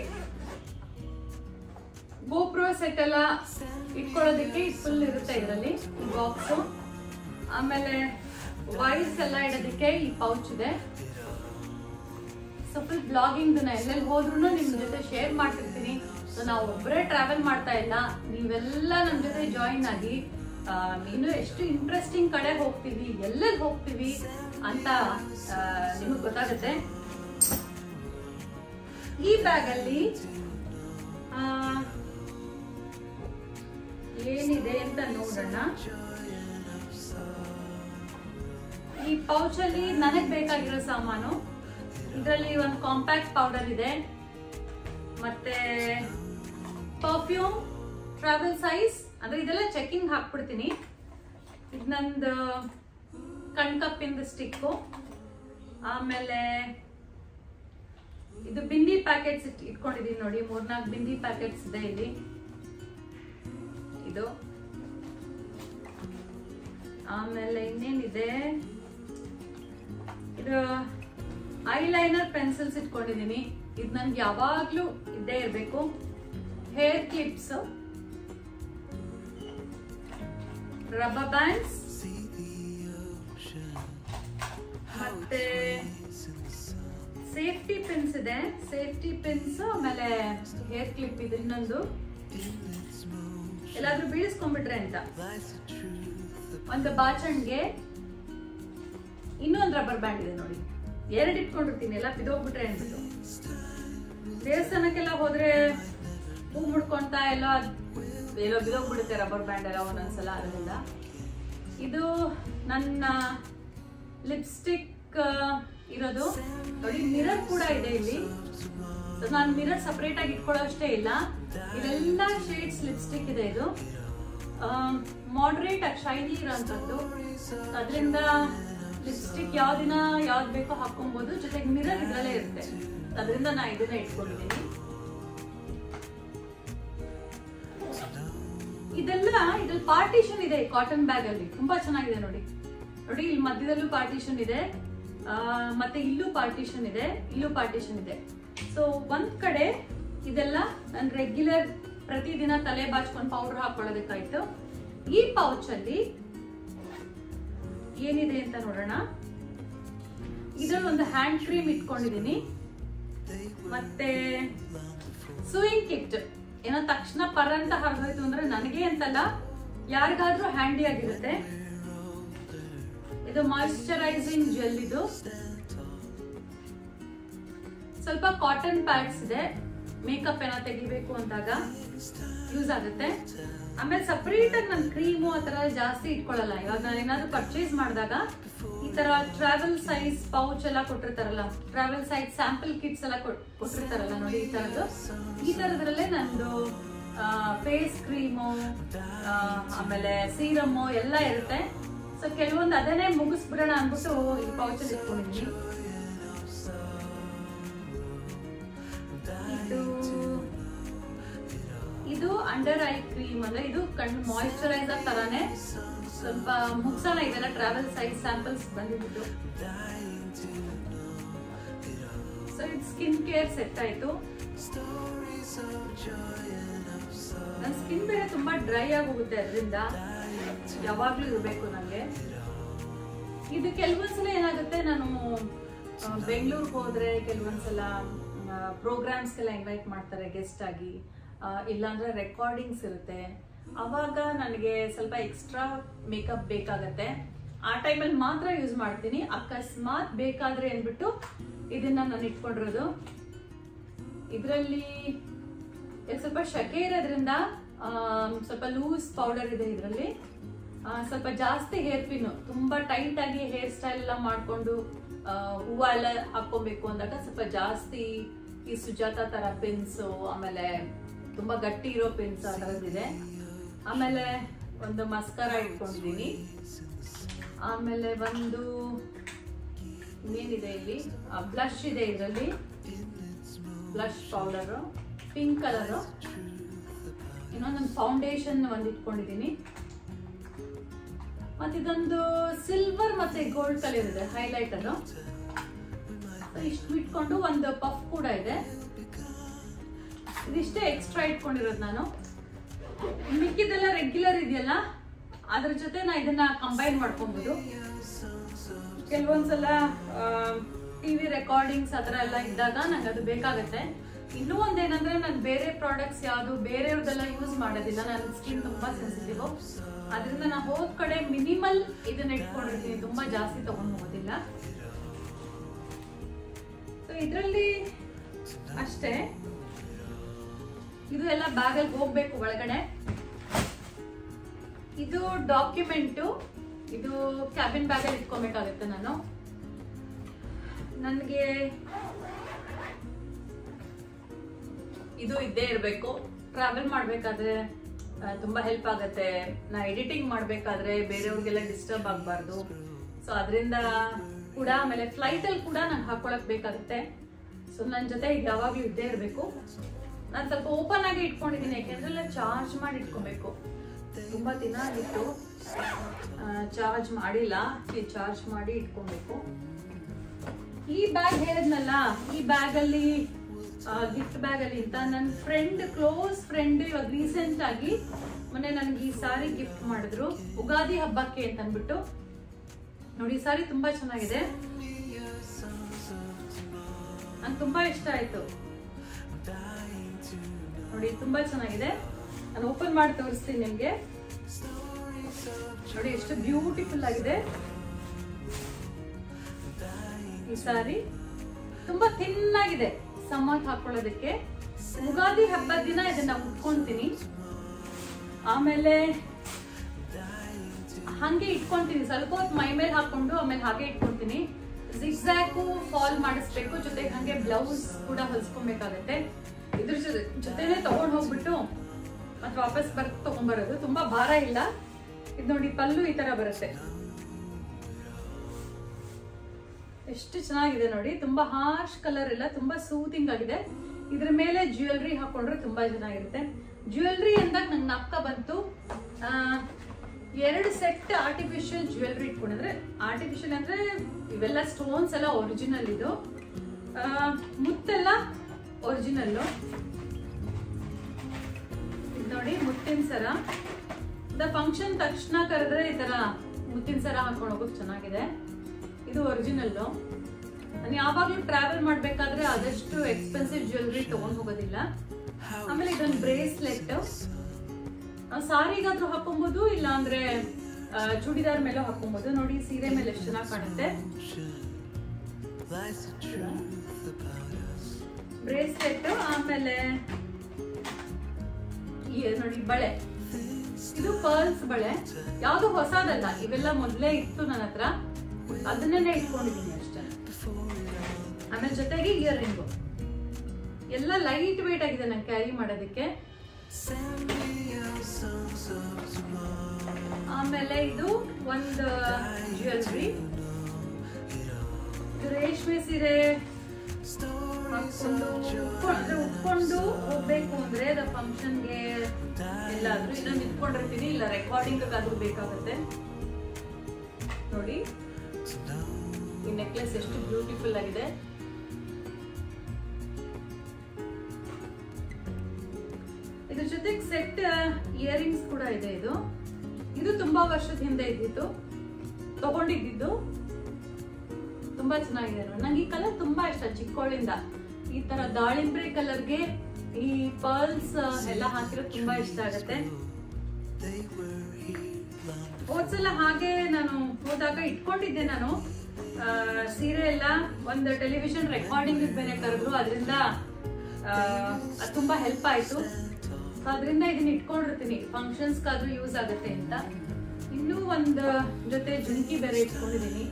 ಗೋಪ್ರೋ ಸೆಟ್ ಎಲ್ಲ ಇಟ್ಕೊಳ್ಳೋದಕ್ಕೆ ಫುಲ್ ಇರುತ್ತೆ ಇದರಲ್ಲಿ ಈ ಬಾಕ್ಸ್ ಆಮೇಲೆ ವಾಯ್ಸ್ ಎಲ್ಲ ಇಡೋದಕ್ಕೆ ಈ ಪೌಚ್ ಇದೆ ಸೊ ಫುಲ್ ಬ್ಲಾಗಿಂಗ್ ಎಲ್ಲೆಲ್ಲಿ ಹೋದ್ರು ನಿಮ್ ಜೊತೆ ಶೇರ್ ಮಾಡ್ತಿರ್ತೀನಿ ಸೊ ನಾವು ಒಬ್ಬರೇ ಟ್ರಾವೆಲ್ ಮಾಡ್ತಾ ಇಲ್ಲ ನೀವೆಲ್ಲ ನಮ್ ಜೊತೆ ಜಾಯಿನ್ ಆಗಿ ಆ, ಇನ್ನು ಎಷ್ಟು ಇಂಟ್ರೆಸ್ಟಿಂಗ್ ಕಡೆ ಹೋಗ್ತೀವಿ ಎಲ್ಲೆಲ್ಲಿ ಹೋಗ್ತೀವಿ ಅಂತ ನಿಮಗೆ ಗೊತ್ತಾಗುತ್ತೆ ಈ ಬ್ಯಾಗ್ ಅಲ್ಲಿ ಆ, ಏನಿದೆ ಅಂತ ನೋಡೋಣ ಈ ಪೌಚ್ ಅಲ್ಲಿ ನನಗ್ ಬೇಕಾಗಿರೋ ಸಾಮಾನು ಇದರಲ್ಲಿ ಒಂದು ಕಾಂಪ್ಯಾಕ್ಟ್ ಪೌಡರ್ ಇದೆ ಮತ್ತೆ ಪರ್ಫ್ಯೂಮ್ ಟ್ರಾವೆಲ್ ಸೈಜ್ ಅಂದ್ರೆ ಇದೆಲ್ಲ ಚೆಕಿಂಗ್ ಹಾಕ್ಬಿಡ್ತೀನಿ ಇದು ನಂದು ಕಣ್ಕಪ್ಪಿಂದ ಸ್ಟಿಕ್ಕು ಆಮೇಲೆ ಇದು ಬಿಂದಿ ಪ್ಯಾಕೆಟ್ಸ್ ಇಟ್ಕೊಂಡಿದೀನಿ ನೋಡಿ ಮೂರ್ನಾಲ್ಕು ಬಿಂದಿ ಪ್ಯಾಕೆಟ್ಸ್ ಇದೆ ಇಲ್ಲಿ ಇದು ಆಮೇಲೆ ಇನ್ನೇನಿದೆ ಇದು ಐಲೈನರ್ ಪೆನ್ಸಿಲ್ಸ್ ಇಟ್ಕೊಂಡಿದೀನಿ ಇದು ನನ್ಗೆ ಯಾವಾಗ್ಲೂ ಇದ್ದೇ ಇರಬೇಕು ಹೇರ್ ಕ್ಲಿಪ್ಸ್ ರಬ್ಬರ್ ಬ್ಯಾಂಡ್ಸ್ ಮತ್ತೆ ಸೇಫ್ಟಿ ಪಿನ್ಸ್ ಇದೆ ಸೇಫ್ಟಿ ಪಿನ್ಸ್ ಆಮೇಲೆ ಹೇರ್ ಕ್ಲಿಪ್ ಇದೆ ಇನ್ನೊಂದು ಎಲ್ಲಾದ್ರೂ ಬೀಳಿಸ್ಕೊಂಡ್ಬಿಟ್ರೆ ಅಂತ ಒಂದು ಬಾಚಣ್ಗೆ ಇನ್ನೊಂದು ರಬ್ಬರ್ ಬ್ಯಾಂಡ್ ಇದೆ ನೋಡಿ ಎರಡು ಇಟ್ಕೊಂಡಿರ್ತೀನಿ ಎಲ್ಲ ಬಿದೋಗ್ಬಿಟ್ರೆ ಅನ್ಬಿಟ್ಟು ದೇವಸ್ಥಾನಕ್ಕೆಲ್ಲ ಹೋದ್ರೆ ಹೂ ಮುಡ್ಕೊಂತ ಎಲ್ಲ ಎಲ್ಲೋ ಬಿದೋಗ್ಬಿಡುತ್ತೆ ರಬ್ಬರ್ ಬ್ಯಾಂಡ್ ಎಲ್ಲ ಒಂದೊಂದ್ಸಲ ಅದರಿಂದ ಇದು ನನ್ನ ಲಿಪ್ಸ್ಟಿಕ್ ಇರೋದು ನೋಡಿ ಮಿರರ್ ಕೂಡ ಇದೆ ಇಲ್ಲಿ ನಾನು ಮಿರರ್ ಸಪರೇಟ್ ಆಗಿ ಇಟ್ಕೊಳ್ಳೋ ಅಷ್ಟೇ ಇಲ್ಲ ಇದೆಲ್ಲ ಶೇಡ್ಸ್ ಲಿಪ್ಸ್ಟಿಕ್ ಇದೆ ಇದು ಮಾಡ್ರೇಟ್ ಆಗಿ ಶೈನಿ ಇರೋಂಥದ್ದು ಅದರಿಂದ ಲಿಪ್ಸ್ಟಿಕ್ ಯಾವ ದಿನ ಯಾವ್ದು ಬೇಕೋ ಹಾಕೊಬಹುದು ಜೊತೆಗೆ ಮಿರರ್ ಇದರಲ್ಲೇ ಇರುತ್ತೆ ಅದರಿಂದ ನಾ ಇದನ್ನ ಇಟ್ಕೊಂಡಿದ್ದೀನಿ ಇದೆಲ್ಲ ಇದ್ರಲ್ಲಿ ಪಾರ್ಟಿಷನ್ ಇದೆ ಕಾಟನ್ ಬ್ಯಾಗ್ ಅಲ್ಲಿ ತುಂಬಾ ಚೆನ್ನಾಗಿದೆ ನೋಡಿ ನೋಡಿ ಇಲ್ಲಿ ಮಧ್ಯದಲ್ಲೂ ಪಾರ್ಟಿಷನ್ ಇದೆ ಆ, ಮತ್ತೆ ಇಲ್ಲೂ ಪಾರ್ಟಿಷನ್ ಇದೆ ಇಲ್ಲೂ ಪಾರ್ಟಿಷನ್ ಇದೆ ಸೊ ಒಂದ್ ಕಡೆ ಇದೆಲ್ಲ ನಾನು ರೆಗ್ಯುಲರ್ ಪ್ರತಿದಿನ ತಲೆ ಬಾಚ್ಕೊಂಡು ಪೌಡರ್ ಹಾಕೊಳ್ಳೋದಕ್ಕಾಯ್ತು ಈ ಪೌಚ್ ಅಲ್ಲಿ ಏನಿದೆ ಅಂತ ನೋಡೋಣ ಇದ್ರಲ್ಲಿ ಒಂದು ಹ್ಯಾಂಡ್ ಕ್ರೀಮ್ ಇಟ್ಕೊಂಡಿದೀನಿ ಮತ್ತೆ ಸೂಯಿಂಗ್ ಕಿಟ್ ಏನೋ ತಕ್ಷಣ ಪರ್ ಅಂತ ಹಾಗೋಯ್ತು ಅಂದ್ರೆ ನನಗೆ ಅಂತಲ್ಲ ಯಾರಿಗಾದ್ರೂ ಹ್ಯಾಂಡಿ ಆಗಿರುತ್ತೆ ಇದು ಮಾಯಿಶ್ಚರೈಸಿಂಗ್ ಜೆಲ್ ಇದು ಸ್ವಲ್ಪ ಕಾಟನ್ ಪ್ಯಾಡ್ಸ್ ಇದೆ ಮೇಕಪ್ ಏನೋ ತೆಗಿಬೇಕು ಅಂದಾಗ ಯೂಸ್ ಆಗುತ್ತೆ ಆಮೇಲೆ ಸಪ್ರೇಟ್ ಆಗಿ ನಾನು ಕ್ರೀಮು ಆ ತರ ಜಾಸ್ತಿ ಇಟ್ಕೊಳ್ಳಲ್ಲ ಇವಾಗ ನಾನು ಏನಾದ್ರು ಪರ್ಚೇಸ್ ಮಾಡಿದಾಗ ಈ ತರ ಟ್ರಾವೆಲ್ ಸೈಜ್ ಪೌಚ್ ಎಲ್ಲ ಕೊಟ್ಟಿರ್ತಾರಲ್ಲ ಟ್ರಾವೆಲ್ ಸೈಜ್ ಸ್ಯಾಂಪಲ್ ಕಿಟ್ಸ್ ಎಲ್ಲ ಕೊಟ್- ಕೊಟ್ಟಿರ್ತಾರಲ್ಲ ನೋಡಿ ಈ ತರದ್ದು ಈ ತರದ್ರಲ್ಲೇ ನಂದು ಫೇಸ್ ಕ್ರೀಮು ಆಮೇಲೆ ಸೀರಮ್ಮು ಎಲ್ಲ ಇರುತ್ತೆ ಸೊ ಕೆಲವೊಂದು ಅದನ್ನೇ ಮುಗಿಸ್ಬಿಡೋಣ ಅಂದ್ಬಿಟ್ಟು ಈ ಪೌಚಲ್ಲಿ ಇಟ್ಕೊಂಡಿದ್ದೀನಿ ಇದು ಇದು ಅಂಡರ್ ಐ ಕ್ರೀಮ್ ಅಂದ್ರೆ ಇದು ಕಣ್ಣು ಮಾಯಿಶ್ಚರೈಸರ್ ತರಾನೇ ಸ್ವಲ್ಪ ಮುಗ್ಸೋಣ ಇದೆಲ್ಲ ಟ್ರಾವೆಲ್ ಸೈಜ್ ಸ್ಯಾಂಪಲ್ಸ್ ಬಂದಿದ್ದು ಸೊ ಇದು ಸ್ಕಿನ್ ಕೇರ್ ಸೆಟ್ ಆಯ್ತು ನನ್ನ ಸ್ಕಿನ್ ಬೇರೆ ತುಂಬಾ ಡ್ರೈ ಆಗಿ ಹೋಗುತ್ತೆ ಅದರಿಂದ ಯಾವಾಗ್ಲೂ ಇರಬೇಕು ನನಗೆ ಇದು ಕೆಲವೊಂದ್ಸಲ ಏನಾಗುತ್ತೆ ನಾನು ಬೆಂಗಳೂರಿಗೆ ಹೋದ್ರೆ ಕೆಲವೊಂದ್ಸಲ ಪ್ರೋಗ್ರಾಮ್ಸ್ಗೆಲ್ಲ ಇನ್ವೈಟ್ ಮಾಡ್ತಾರೆ ಗೆಸ್ಟ್ ಆಗಿ ಆ, ಇಲ್ಲಾಂದ್ರೆ ರೆಕಾರ್ಡಿಂಗ್ಸ್ ಇರುತ್ತೆ ಅವಾಗ ನನಗೆ ಸ್ವಲ್ಪ ಎಕ್ಸ್ಟ್ರಾ ಮೇಕಪ್ ಬೇಕಾಗತ್ತೆ ಆ ಟೈಮಲ್ಲಿ ಮಾತ್ರ ಯೂಸ್ ಮಾಡ್ತೀನಿ ಅಕಸ್ಮಾತ್ ಬೇಕಾದ್ರೆ ಅಂದ್ಬಿಟ್ಟು ಇದನ್ನ ನಾನು ಇಟ್ಕೊಂಡಿರೋದು ಇದರಲ್ಲಿ ಸ್ವಲ್ಪ ಶಕೆ ಇರೋದ್ರಿಂದ ಆ, ಸ್ವಲ್ಪ ಲೂಸ್ ಪೌಡರ್ ಇದೆ ಇದರಲ್ಲಿ ಸ್ವಲ್ಪ ಜಾಸ್ತಿ ಹೇರ್ ಪಿನ್ ತುಂಬಾ ಟೈಟ್ ಆಗಿ ಹೇರ್ ಸ್ಟೈಲ್ ಎಲ್ಲ ಮಾಡ್ಕೊಂಡು ಆ, ಹೂವ ಎಲ್ಲ ಹಾಕೊಬೇಕು ಅಂದಾಗ ಸ್ವಲ್ಪ ಜಾಸ್ತಿ ಈ ಸುಜಾತ ತರ ಪಿನ್ಸ್ ಆಮೇಲೆ ತುಂಬಾ ಗಟ್ಟಿ ಇರೋ ಪಿನ್ಸ್ ಆ ಥರದ್ದಿದೆ ಆಮೇಲೆ ಒಂದು ಮಸ್ಕರ ಇಟ್ಕೊಂಡಿದ್ದೀನಿ ಆಮೇಲೆ ಒಂದು ಏನಿದೆ ಇಲ್ಲಿ ಬ್ಲಶ್ ಇದೆ ಇದರಲ್ಲಿ ಬ್ಲಶ್ ಪೌಡರು ಪಿಂಕ್ ಕಲರು ಇನ್ನೊಂದೊಂದು ಫೌಂಡೇಶನ್ ಒಂದು ಇಟ್ಕೊಂಡಿದ್ದೀನಿ ಮತ್ತೆ ಇದೊಂದು ಸಿಲ್ವರ್ ಮತ್ತೆ ಗೋಲ್ಡ್ ಕಲರ್ ಇದೆ ಹೈಲೈಟರ್ ಇಷ್ಟು ಇಟ್ಕೊಂಡು ಒಂದು ಪಫ್ ಕೂಡ ಇದೆ ಇದಿಷ್ಟೇ ಎಕ್ಸ್ಟ್ರಾ ಇಟ್ಕೊಂಡಿರೋದು ನಾನು ಮಿಕ್ಕಿದೆಲ್ಲ ರೆಗ್ಯುಲರ್ ಇದೆಯಲ್ಲ ಅದ್ರ ಜೊತೆ ನಾ ಇದನ್ನ ಕಂಬೈನ್ ಮಾಡ್ಕೊಬಹುದು ಕೆಲವೊಂದ್ಸಲ ಟಿವಿ ರೆಕಾರ್ಡಿಂಗ್ಸ್ ಆ ಥರ ಎಲ್ಲ ಇದ್ದಾಗ ನಂಗೆ ಅದು ಬೇಕಾಗತ್ತೆ ಇನ್ನೂ ಒಂದೇನಂದ್ರೆ ನಾನು ಬೇರೆ ಪ್ರಾಡಕ್ಟ್ಸ್ ಯಾವುದು ಬೇರೆಯವ್ರದೆಲ್ಲ ಯೂಸ್ ಮಾಡೋದಿಲ್ಲ ನನ್ನ ಸ್ಕಿನ್ ತುಂಬಾ ಸೆನ್ಸಿಟಿವ್ ಅದರಿಂದ ನಾ ಹೋದ ಕಡೆ ಮಿನಿಮಲ್ ಇದನ್ನ ಇಟ್ಕೊಂಡಿರ್ತೀನಿ ತುಂಬಾ ಜಾಸ್ತಿ ತಗೊಂಡ್ ಹೋಗೋದಿಲ್ಲ ಸೊ ಇದರಲ್ಲಿ ಅಷ್ಟೇ ಇದು ಎಲ್ಲ ಬ್ಯಾಗಲ್ಲಿ ಹೋಗ್ಬೇಕು ಒಳಗಡೆ ಇದು ಡಾಕ್ಯುಮೆಂಟು ಇದು ಕ್ಯಾಬಿನ್ ಬ್ಯಾಗಲ್ಲಿ ಇಟ್ಕೊಬೇಕಾಗುತ್ತೆ ನಾನು ನನಗೆ ಇದು ಇದ್ದೇ ಇರಬೇಕು ಟ್ರಾವೆಲ್ ಮಾಡಬೇಕಾದ್ರೆ ತುಂಬಾ ಹೆಲ್ಪ್ ಆಗುತ್ತೆ ನಾ ಎಡಿಟಿಂಗ್ ಮಾಡಬೇಕಾದ್ರೆ ಬೇರೆಯವ್ರಿಗೆಲ್ಲ ಡಿಸ್ಟರ್ಬ್ ಆಗಬಾರ್ದು ಸೊ ಅದರಿಂದ ಕೂಡ ಆಮೇಲೆ ಫ್ಲೈಟಲ್ಲಿ ಕೂಡ ನಾನು ಹಾಕೊಳಕ್ ಬೇಕಾಗುತ್ತೆ ಸೊ ನನ್ನ ಜೊತೆ ಇದು ಯಾವಾಗಲೂ ಇದ್ದೇ ಇರಬೇಕು ನಾನು ಸ್ವಲ್ಪ ಓಪನ್ ಆಗಿ ಇಟ್ಕೊಂಡಿದ್ದೀನಿ ಯಾಕೆಂದ್ರೆ ಚಾರ್ಜ್ ಮಾಡಿ ಇಟ್ಕೊಬೇಕು ತುಂಬಾ ದಿನ ಆಗಿತ್ತು ಚಾರ್ಜ್ ಮಾಡಿಲ್ಲ ಚಾರ್ಜ್ ಮಾಡಿ ಇಟ್ಕೊಬೇಕು ಈ ಬ್ಯಾಗ್ ಹೇಳಿದ್ನಲ್ಲ ಈ ಬ್ಯಾಗ್ ಅಲ್ಲಿ ಗಿಫ್ಟ್ ಬ್ಯಾಗ್ ಅಲ್ಲಿ ಅಂತ ನನ್ನ ಫ್ರೆಂಡ್ ಕ್ಲೋಸ್ ಫ್ರೆಂಡ್ ಇವಾಗ ರೀಸೆಂಟ್ ಆಗಿ ಮೊನ್ನೆ ನನ್ಗೆ ಈ ಸಾರಿ ಗಿಫ್ಟ್ ಮಾಡಿದ್ರು ಉಗಾದಿ ಹಬ್ಬಕ್ಕೆ ಅಂತ ಅಂದ್ಬಿಟ್ಟು ನೋಡಿ ಈ ಸಾರಿ ತುಂಬಾ ಚೆನ್ನಾಗಿದೆ ನಂಗೆ ತುಂಬಾ ಇಷ್ಟ ಆಯ್ತು ನೋಡಿ ತುಂಬಾ ಚೆನ್ನಾಗಿದೆ ನಾನು ಓಪನ್ ಮಾಡಿ ತೋರಿಸ್ತೀನಿ ನಿಮ್ಗೆ ನೋಡಿ ಎಷ್ಟು ಬ್ಯೂಟಿಫುಲ್ ಆಗಿದೆ ಈ ಸಾರಿ ತುಂಬಾ ಥಿನ್ ಆಗಿದೆ ಸಮ್ಮರ್ ಹಾಕೊಳ್ಳೋದಕ್ಕೆ ಉಗಾದಿ ಹಬ್ಬದ ದಿನ ಇದನ್ನ ಉಟ್ಕೊಂತೀನಿ ಆಮೇಲೆ ಹಂಗೆ ಇಟ್ಕೊಂತೀನಿ ಸ್ವಲ್ಪ ಹೊತ್ತು ಮೈ ಮೇಲೆ ಹಾಕೊಂಡು ಆಮೇಲೆ ಹಾಗೆ ಇಟ್ಕೊಂತೀನಿ ಜಿಗ್ಸಾಕು ಫಾಲ್ ಮಾಡಿಸ್ಬೇಕು ಜೊತೆಗೆ ಹಂಗೆ ಬ್ಲೌಸ್ ಕೂಡ ಹೊಲ್ಸ್ಕೊಬೇಕಾಗತ್ತೆ ಇದ್ರ ಜೊತೆ ಜೊತೆನೆ ತಗೊಂಡ್ ಹೋಗ್ಬಿಟ್ಟು ಮತ್ತೆ ವಾಪಸ್ ಬರ್ ತಗೊಂಡ್ಬರೋದು ತುಂಬಾ ಭಾರ ಇಲ್ಲ ಇದು ನೋಡಿ ಪಲ್ಲು ಈ ತರ ಬರುತ್ತೆ ಎಷ್ಟು ಚೆನ್ನಾಗಿದೆ ನೋಡಿ ತುಂಬಾ ಹಾರ್ಶ್ ಕಲರ್ ಇಲ್ಲ ತುಂಬಾ ಸೂತಿಂಗ್ ಆಗಿದೆ ಇದ್ರ ಮೇಲೆ ಜ್ಯುವೆಲ್ರಿ ಹಾಕೊಂಡ್ರೆ ತುಂಬಾ ಚೆನ್ನಾಗಿರುತ್ತೆ ಜ್ಯುವೆಲ್ರಿ ಅಂದಾಗ ನಂಗೆ ನಪ್ಕ ಬಂತು ಆ, ಎರಡು ಸೆಟ್ ಆರ್ಟಿಫಿಷಿಯಲ್ ಜ್ಯುವೆಲ್ರಿ ಇಟ್ಕೊಂಡಿದ್ರೆ ಆರ್ಟಿಫಿಷಿಯಲ್ ಅಂದ್ರೆ ಇವೆಲ್ಲ ಸ್ಟೋನ್ಸ್ ಎಲ್ಲ ಒರಿಜಿನಲ್ ಇದು ಆ, ಮುತ್ತೆಲ್ಲ ಒರಿಜಿನಲ್ಲು ಇದ್ ನೋಡಿ ಮುತ್ತಿನ ಸರ ದ ಫಂಕ್ಷನ್ ತಕ್ಷಣ ಕರೆದ್ರೆ ಈ ತರ ಮುತ್ತಿನ ಸರ ಹಾಕೊಂಡು ಹೋಗೋದು ಚೆನ್ನಾಗಿದೆ ಇದು ಒರಿಜಿನಲ್ ನಾನು ಯಾವಾಗ್ಲೂ ಟ್ರಾವೆಲ್ ಮಾಡ್ಬೇಕಾದ್ರೆ ಆದಷ್ಟು ಎಕ್ಸ್ಪೆನ್ಸಿವ್ ಜ್ಯುವೆಲ್ರಿ ತಗೊಂಡ್ ಹೋಗೋದಿಲ್ಲ ಆಮೇಲೆ ಇದೊಂದು ಬ್ರೇಸ್ಲೆಟ್ ಸಾರಿಗಾದ್ರೂ ಹಾಕೊಬಹುದು ಇಲ್ಲ ಅಂದ್ರೆ ಆ, ಚೂಡಿದಾರ್ ಮೇಲೆ ಹಾಕೊಬಹುದು ನೋಡಿ ಸೀರೆ ಮೇಲೆ ಎಷ್ಟು ಚೆನ್ನಾಗಿ ಕಾಣುತ್ತೆ ಬ್ರೇಸ್ಲೆಟ್ ಆಮೇಲೆ ಈ ನೋಡಿ ಬಳೆ ಇದು ಪರ್ಲ್ಸ್ ಬಳೆ ಯಾವ್ದು ಹೊಸದಲ್ಲ ಇವೆಲ್ಲ ಮೊದ್ಲೇ ಇತ್ತು ನನ್ನ ಹತ್ರ ಅದನ್ನೇ ಇಟ್ಕೊಂಡಿದ್ದೀನಿ ಅಷ್ಟೇ ಆಮೇಲೆ ಜೊತೆಗೆ ಇಯರ್ ರಿಂಗು ಎಲ್ಲ ಲೈಟ್ ವೇಟ್ ಆಗಿದೆ ನಂಗೆ ಕ್ಯಾರಿ ಮಾಡೋದಕ್ಕೆ ಆಮೇಲೆ ಇದು ಒಂದು ಜ್ಯುವೆಲ್ರಿ ರೇಷ್ಮೆ ಸೀರೆ ಹಾಕ್ಕೊಂಡು ಉಟ್ಕೊಂಡು ಅಂದ್ರೆ ಉಟ್ಕೊಂಡು ಹೋಗ್ಬೇಕು ಅಂದ್ರೆ ಅದ ಫಂಕ್ಷನ್ಗೆ ಎಲ್ಲಾದ್ರೂ ಇನ್ನೊಂದು ಇಟ್ಕೊಂಡಿರ್ತೀನಿ ಇಲ್ಲ ರೆಕಾರ್ಡಿಂಗ್ ಆದ್ರೂ ಬೇಕಾಗುತ್ತೆ ನೋಡಿ ಈ ನೆಕ್ಲೆಸ್ ಎಷ್ಟು ಬ್ಯೂಟಿಫುಲ್ ಆಗಿದೆ ಇದ್ರ ಜೊತೆಗೆ ಸೆಟ್ ಇಯರಿಂಗ್ಸ್ ಕೂಡ ಇದೆ ಇದು ಇದು ತುಂಬಾ ವರ್ಷದ ಹಿಂದೆ ಇದ್ದಿತ್ತು ತಗೊಂಡಿದ್ದು ತುಂಬಾ ಚೆನ್ನಾಗಿದೆ ನೋಡಿ ನಂಗೆ ಈ ಕಲರ್ ತುಂಬಾ ಇಷ್ಟ ಚಿಕ್ಕವಳಿಂದ ಈ ತರ ದಾಳಿಂಬ್ರೆ ಕಲರ್ಗೆ ಈ ಪರ್ಲ್ಸ್ ಎಲ್ಲ ಹಾಕಿರೋದು ತುಂಬಾ ಇಷ್ಟ ಆಗುತ್ತೆ ಹೋದ್ಸಲ ಹಾಗೆ ನಾನು ಹೋದಾಗ ಇಟ್ಕೊಂಡಿದ್ದೆ ನಾನು ಆ, ಸೀರೆ ಎಲ್ಲ ಒಂದು ಟೆಲಿವಿಷನ್ ರೆಕಾರ್ಡಿಂಗ್ ಬೇರೆ ಕರೆದ್ರು ಅದರಿಂದ ಅದು ತುಂಬಾ ಹೆಲ್ಪ್ ಆಯ್ತು So ಅದರಿಂದ ಇದನ್ನ ಇಟ್ಕೊಂಡಿರ್ತೀನಿ ಫಂಕ್ಷನ್ಸ್ಗಾದ್ರೂ ಯೂಸ್ ಆಗುತ್ತೆ ಅಂತ ಇನ್ನೂ ಒಂದು ಜೊತೆ ಜುಮ್ಕಿ ಬೇರೆ ಇಟ್ಕೊಂಡಿದ್ದೀನಿ